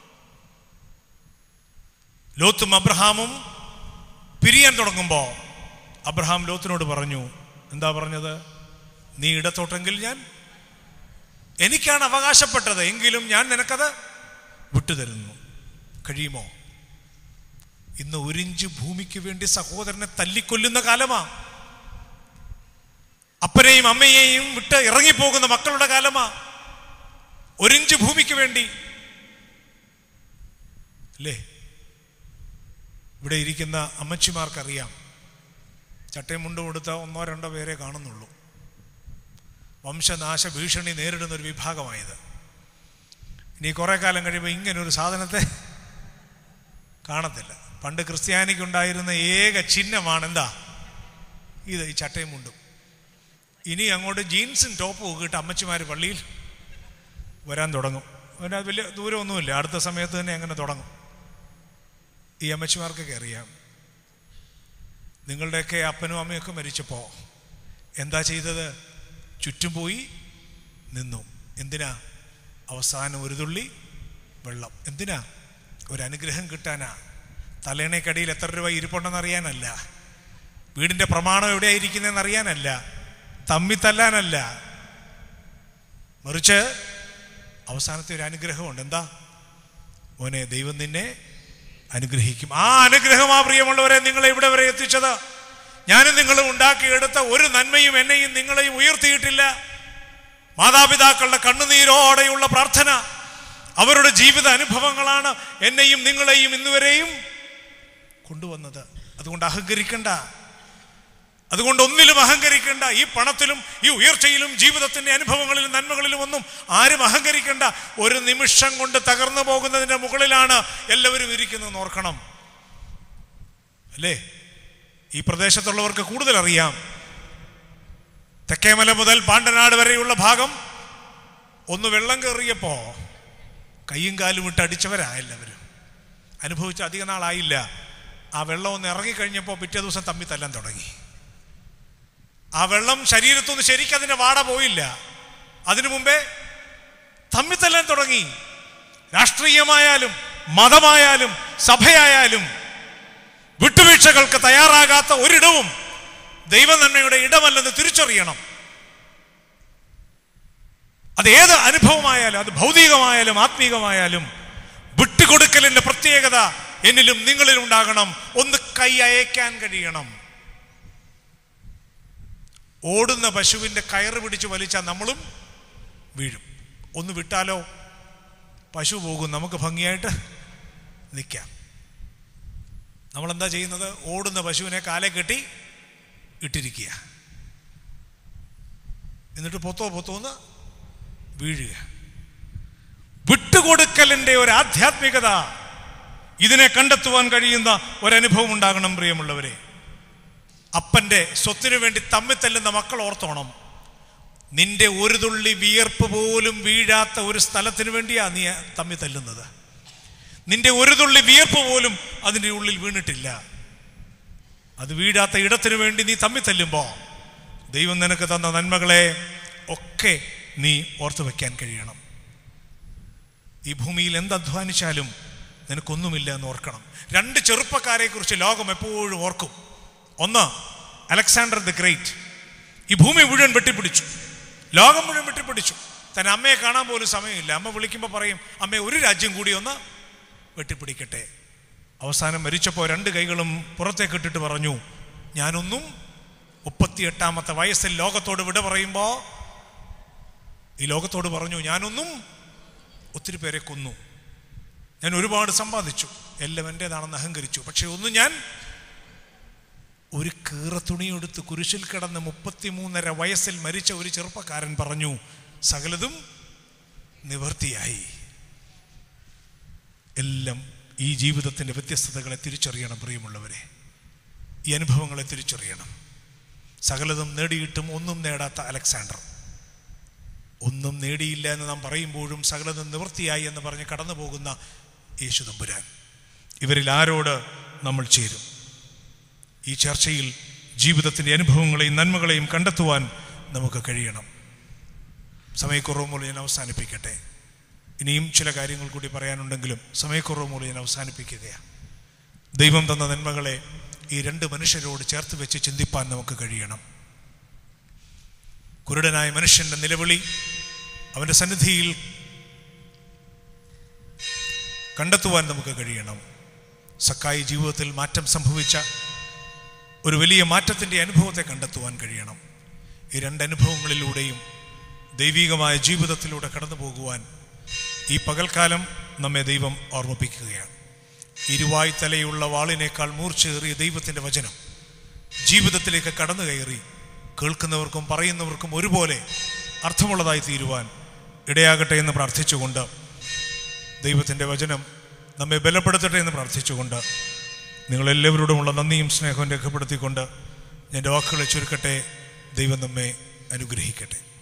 Speaker 1: ലോത്തും അബ്രഹാമും പിരിയാൻ തുടങ്ങുമ്പോൾ അബ്രഹാം ലോത്തിനോട് പറഞ്ഞു എന്താ പറഞ്ഞത് നീ ഇടത്തോട്ടെങ്കിൽ ഞാൻ എനിക്കാണ് അവകാശപ്പെട്ടത് എങ്കിലും ഞാൻ നിനക്കത് വിട്ടുതരുന്നു കഴിയുമോ ഇന്ന് ഒരിഞ്ച് ഭൂമിക്ക് വേണ്ടി സഹോദരനെ തല്ലിക്കൊല്ലുന്ന കാലമാ അപ്പനെയും അമ്മയെയും വിട്ട് ഇറങ്ങിപ്പോകുന്ന മക്കളുടെ കാലമാ ഒരിഞ്ച് ഭൂമിക്ക് വേണ്ടി അല്ലേ ഇവിടെ ഇരിക്കുന്ന അമ്മച്ചിമാർക്കറിയാം ചട്ടയും മുണ്ടും കൊടുത്ത ഒന്നോ രണ്ടോ പേരെ കാണുന്നുള്ളൂ വംശനാശ ഭീഷണി നേരിടുന്ന ഒരു വിഭാഗമായത് ഇനി കുറേ കാലം കഴിയുമ്പോൾ ഇങ്ങനെ ഒരു സാധനത്തെ കാണത്തില്ല പണ്ട് ക്രിസ്ത്യാനിക്കുണ്ടായിരുന്ന ഏക ചിഹ്നമാണ് എന്താ ഇത് ഈ ചട്ടയും മുണ്ടും ഇനി അങ്ങോട്ട് ജീൻസും ടോപ്പും ഒക്കെ ഇട്ട് അമ്മച്ചിമാർ പള്ളിയിൽ വരാൻ തുടങ്ങും അതിന് വലിയ ദൂരമൊന്നുമില്ല അടുത്ത സമയത്ത് തന്നെ അങ്ങനെ തുടങ്ങും ഈ അമ്മച്ചിമാർക്കൊക്കെ അറിയാം നിങ്ങളുടെയൊക്കെ അപ്പനും അമ്മയൊക്കെ മരിച്ചപ്പോൾ എന്താ ചെയ്തത് ചുറ്റും പോയി നിന്നു എന്തിനാ അവസാനം ഒരു തുള്ളി വെള്ളം എന്തിനാ ഒരു അനുഗ്രഹം കിട്ടാനാ തലേണേക്കടിയിൽ എത്ര രൂപ ഇരിപ്പുണ്ടെന്ന് അറിയാനല്ല വീടിന്റെ പ്രമാണം എവിടെയായിരിക്കുന്നതെന്ന് അറിയാനല്ല തമ്മി തല്ലാനല്ല മറിച്ച് അവസാനത്തെ ഒരു അനുഗ്രഹമുണ്ട് എന്താ മോനെ ദൈവം നിന്നെ അനുഗ്രഹിക്കും ആ അനുഗ്രഹമാ പ്രിയമുള്ളവരെ നിങ്ങളെ ഇവിടെ വരെ എത്തിച്ചത് ഞാനും നിങ്ങളും ഉണ്ടാക്കിയെടുത്ത ഒരു നന്മയും എന്നെയും നിങ്ങളെയും ഉയർത്തിയിട്ടില്ല മാതാപിതാക്കളുടെ കണ്ണുനീരോടെയുള്ള പ്രാർത്ഥന അവരുടെ ജീവിത അനുഭവങ്ങളാണ് എന്നെയും നിങ്ങളെയും ഇന്നുവരെയും കൊണ്ടുവന്നത് അതുകൊണ്ട് അഹങ്കരിക്കണ്ട അതുകൊണ്ട് ഒന്നിലും അഹങ്കരിക്കണ്ട ഈ പണത്തിലും ഈ ഉയർച്ചയിലും ജീവിതത്തിന്റെ അനുഭവങ്ങളിലും നന്മകളിലും ഒന്നും ആരും അഹങ്കരിക്കണ്ട ഒരു നിമിഷം കൊണ്ട് തകർന്നു പോകുന്നതിന്റെ മുകളിലാണ് എല്ലാവരും ഇരിക്കുന്നതെന്ന് ഓർക്കണം അല്ലേ ഈ പ്രദേശത്തുള്ളവർക്ക് കൂടുതൽ അറിയാം തെക്കേമല മുതൽ പാണ്ടനാട് വരെയുള്ള ഭാഗം ഒന്ന് വെള്ളം കയറിയപ്പോ കയ്യും കാലും ഇട്ട് അടിച്ചവരാ എല്ലാവരും അനുഭവിച്ച അധിക നാളായില്ല ആ വെള്ളം ഒന്ന് ഇറങ്ങിക്കഴിഞ്ഞപ്പോൾ പിറ്റേ ദിവസം തമ്മി തല്ലാൻ തുടങ്ങി ആ വെള്ളം ശരീരത്തൊന്ന് ശരിക്കും അതിന്റെ വാട പോയില്ല അതിനു മുമ്പേ തമ്മിത്തല്ലാൻ തുടങ്ങി രാഷ്ട്രീയമായാലും മതമായാലും സഭയായാലും വിട്ടുവീഴ്ചകൾക്ക് തയ്യാറാകാത്ത ഒരിടവും ദൈവനന്മയുടെ ഇടമല്ലെന്ന് തിരിച്ചറിയണം അത് ഏത് അനുഭവമായാലും അത് ഭൗതികമായാലും ആത്മീകമായാലും വിട്ടുകൊടുക്കലിന്റെ പ്രത്യേകത എന്നിലും നിങ്ങളിലും ഉണ്ടാകണം ഒന്ന് കൈ അയക്കാൻ കഴിയണം ഓടുന്ന പശുവിന്റെ കയറ് പിടിച്ച് വലിച്ചാൽ നമ്മളും വീഴും ഒന്ന് വിട്ടാലോ പശു പോകും നമുക്ക് ഭംഗിയായിട്ട് നിൽക്കാം നമ്മളെന്താ ചെയ്യുന്നത് ഓടുന്ന പശുവിനെ കാലെ കെട്ടി ഇട്ടിരിക്കുക എന്നിട്ട് പൊത്തോ പൊത്തോന്ന് വീഴുക വിട്ടുകൊടുക്കലിന്റെ ഒരു ആധ്യാത്മികത ഇതിനെ കണ്ടെത്തുവാൻ കഴിയുന്ന ഒരനുഭവം ഉണ്ടാകണം പ്രിയമുള്ളവരെ അപ്പന്റെ സ്വത്തിനു വേണ്ടി തമ്മിൽ തല്ലുന്ന മക്കൾ ഓർത്തോണം നിന്റെ ഒരു തുള്ളി വിയർപ്പ് പോലും വീഴാത്ത ഒരു സ്ഥലത്തിന് വേണ്ടിയാ നീ തമ്മിൽ തല്ലുന്നത് നിന്റെ ഒരു തുള്ളി വിയർപ്പ് പോലും അതിൻ്റെ ഉള്ളിൽ വീണിട്ടില്ല അത് വീഴാത്ത ഇടത്തിനു വേണ്ടി നീ തമ്മിൽ തല്ലുമ്പോ ദൈവം നിനക്ക് തന്ന നന്മകളെ ഒക്കെ നീ ഓർത്തു വെക്കാൻ കഴിയണം ഈ ഭൂമിയിൽ എന്ത് അധ്വാനിച്ചാലും നിനക്കൊന്നുമില്ല എന്ന് ഓർക്കണം രണ്ട് ചെറുപ്പക്കാരെ കുറിച്ച് ലോകം എപ്പോഴും ഓർക്കും ഒന്ന് അലക്സാണ്ടർ ദ ഗ്രേറ്റ് ഈ ഭൂമി മുഴുവൻ വെട്ടിപ്പിടിച്ചു ലോകം മുഴുവൻ വെട്ടിപ്പിടിച്ചു തന്നെ അമ്മയെ കാണാൻ പോലും സമയമില്ല അമ്മ വിളിക്കുമ്പോൾ പറയും അമ്മയെ ഒരു രാജ്യം കൂടി ഒന്ന് വെട്ടിപ്പിടിക്കട്ടെ അവസാനം മരിച്ചപ്പോൾ രണ്ട് കൈകളും പുറത്തേക്ക് ഇട്ടിട്ട് പറഞ്ഞു ഞാനൊന്നും മുപ്പത്തിയെട്ടാമത്തെ വയസ്സിൽ ലോകത്തോട് വിട പറയുമ്പോൾ ഈ ലോകത്തോട് പറഞ്ഞു ഞാനൊന്നും ഒത്തിരി പേരെ കൊന്നു ഞാൻ ഒരുപാട് സമ്പാദിച്ചു എല്ലാം എൻ്റെതാണെന്ന് അഹങ്കരിച്ചു പക്ഷെ ഒന്നും ഞാൻ ഒരു കീറത്തുണിയെടുത്ത് കുരിശിൽ കിടന്ന് മുപ്പത്തിമൂന്നര വയസ്സിൽ മരിച്ച ഒരു ചെറുപ്പക്കാരൻ പറഞ്ഞു സകലതും നിവർത്തിയായി എല്ലാം ഈ ജീവിതത്തിൻ്റെ വ്യത്യസ്തതകളെ തിരിച്ചറിയണം പ്രിയമുള്ളവരെ ഈ അനുഭവങ്ങളെ തിരിച്ചറിയണം സകലതും നേടിയിട്ടും ഒന്നും നേടാത്ത അലക്സാണ്ടർ ഒന്നും നേടിയില്ല എന്ന് നാം പറയുമ്പോഴും സകലതും നിവൃത്തിയായി എന്ന് പറഞ്ഞ് കടന്നു പോകുന്ന യേശു തമ്പുരാൻ ഇവരിൽ ആരോട് നമ്മൾ ചേരും ഈ ചർച്ചയിൽ ജീവിതത്തിൻ്റെ അനുഭവങ്ങളെയും നന്മകളെയും കണ്ടെത്തുവാൻ നമുക്ക് കഴിയണം സമയക്കുറവ് മൂലം ഞാൻ അവസാനിപ്പിക്കട്ടെ ഇനിയും ചില കാര്യങ്ങൾ കൂടി പറയാനുണ്ടെങ്കിലും സമയക്കുറവ് മൂലം ഞാൻ അവസാനിപ്പിക്കുകയാണ് ദൈവം തന്ന നന്മകളെ ഈ രണ്ട് മനുഷ്യരോട് ചേർത്ത് വെച്ച് ചിന്തിപ്പാൻ നമുക്ക് കഴിയണം കുരുടനായ മനുഷ്യന്റെ നിലവിളി അവന്റെ സന്നിധിയിൽ കണ്ടെത്തുവാൻ നമുക്ക് കഴിയണം സക്കായി ജീവിതത്തിൽ മാറ്റം സംഭവിച്ച ഒരു വലിയ മാറ്റത്തിൻ്റെ അനുഭവത്തെ കണ്ടെത്തുവാൻ കഴിയണം ഈ രണ്ട് അനുഭവങ്ങളിലൂടെയും ദൈവികമായ ജീവിതത്തിലൂടെ കടന്നു പോകുവാൻ ഈ പകൽക്കാലം നമ്മെ ദൈവം ഓർമ്മിപ്പിക്കുകയാണ് ഇരുവായ് തലയുള്ള വാളിനേക്കാൾ മൂർച്ചയേറിയ ദൈവത്തിൻ്റെ വചനം ജീവിതത്തിലേക്ക് കടന്നു കയറി കേൾക്കുന്നവർക്കും പറയുന്നവർക്കും ഒരുപോലെ അർത്ഥമുള്ളതായി തീരുവാൻ ഇടയാകട്ടെ എന്ന് പ്രാർത്ഥിച്ചുകൊണ്ട് ദൈവത്തിൻ്റെ വചനം നമ്മെ ബലപ്പെടുത്തട്ടെ എന്ന് പ്രാർത്ഥിച്ചുകൊണ്ട് നിങ്ങളെല്ലാവരോടുമുള്ള നന്ദിയും സ്നേഹവും രേഖപ്പെടുത്തിക്കൊണ്ട് എൻ്റെ വാക്കുകളെ ചുരുക്കട്ടെ ദൈവം നമ്മെ അനുഗ്രഹിക്കട്ടെ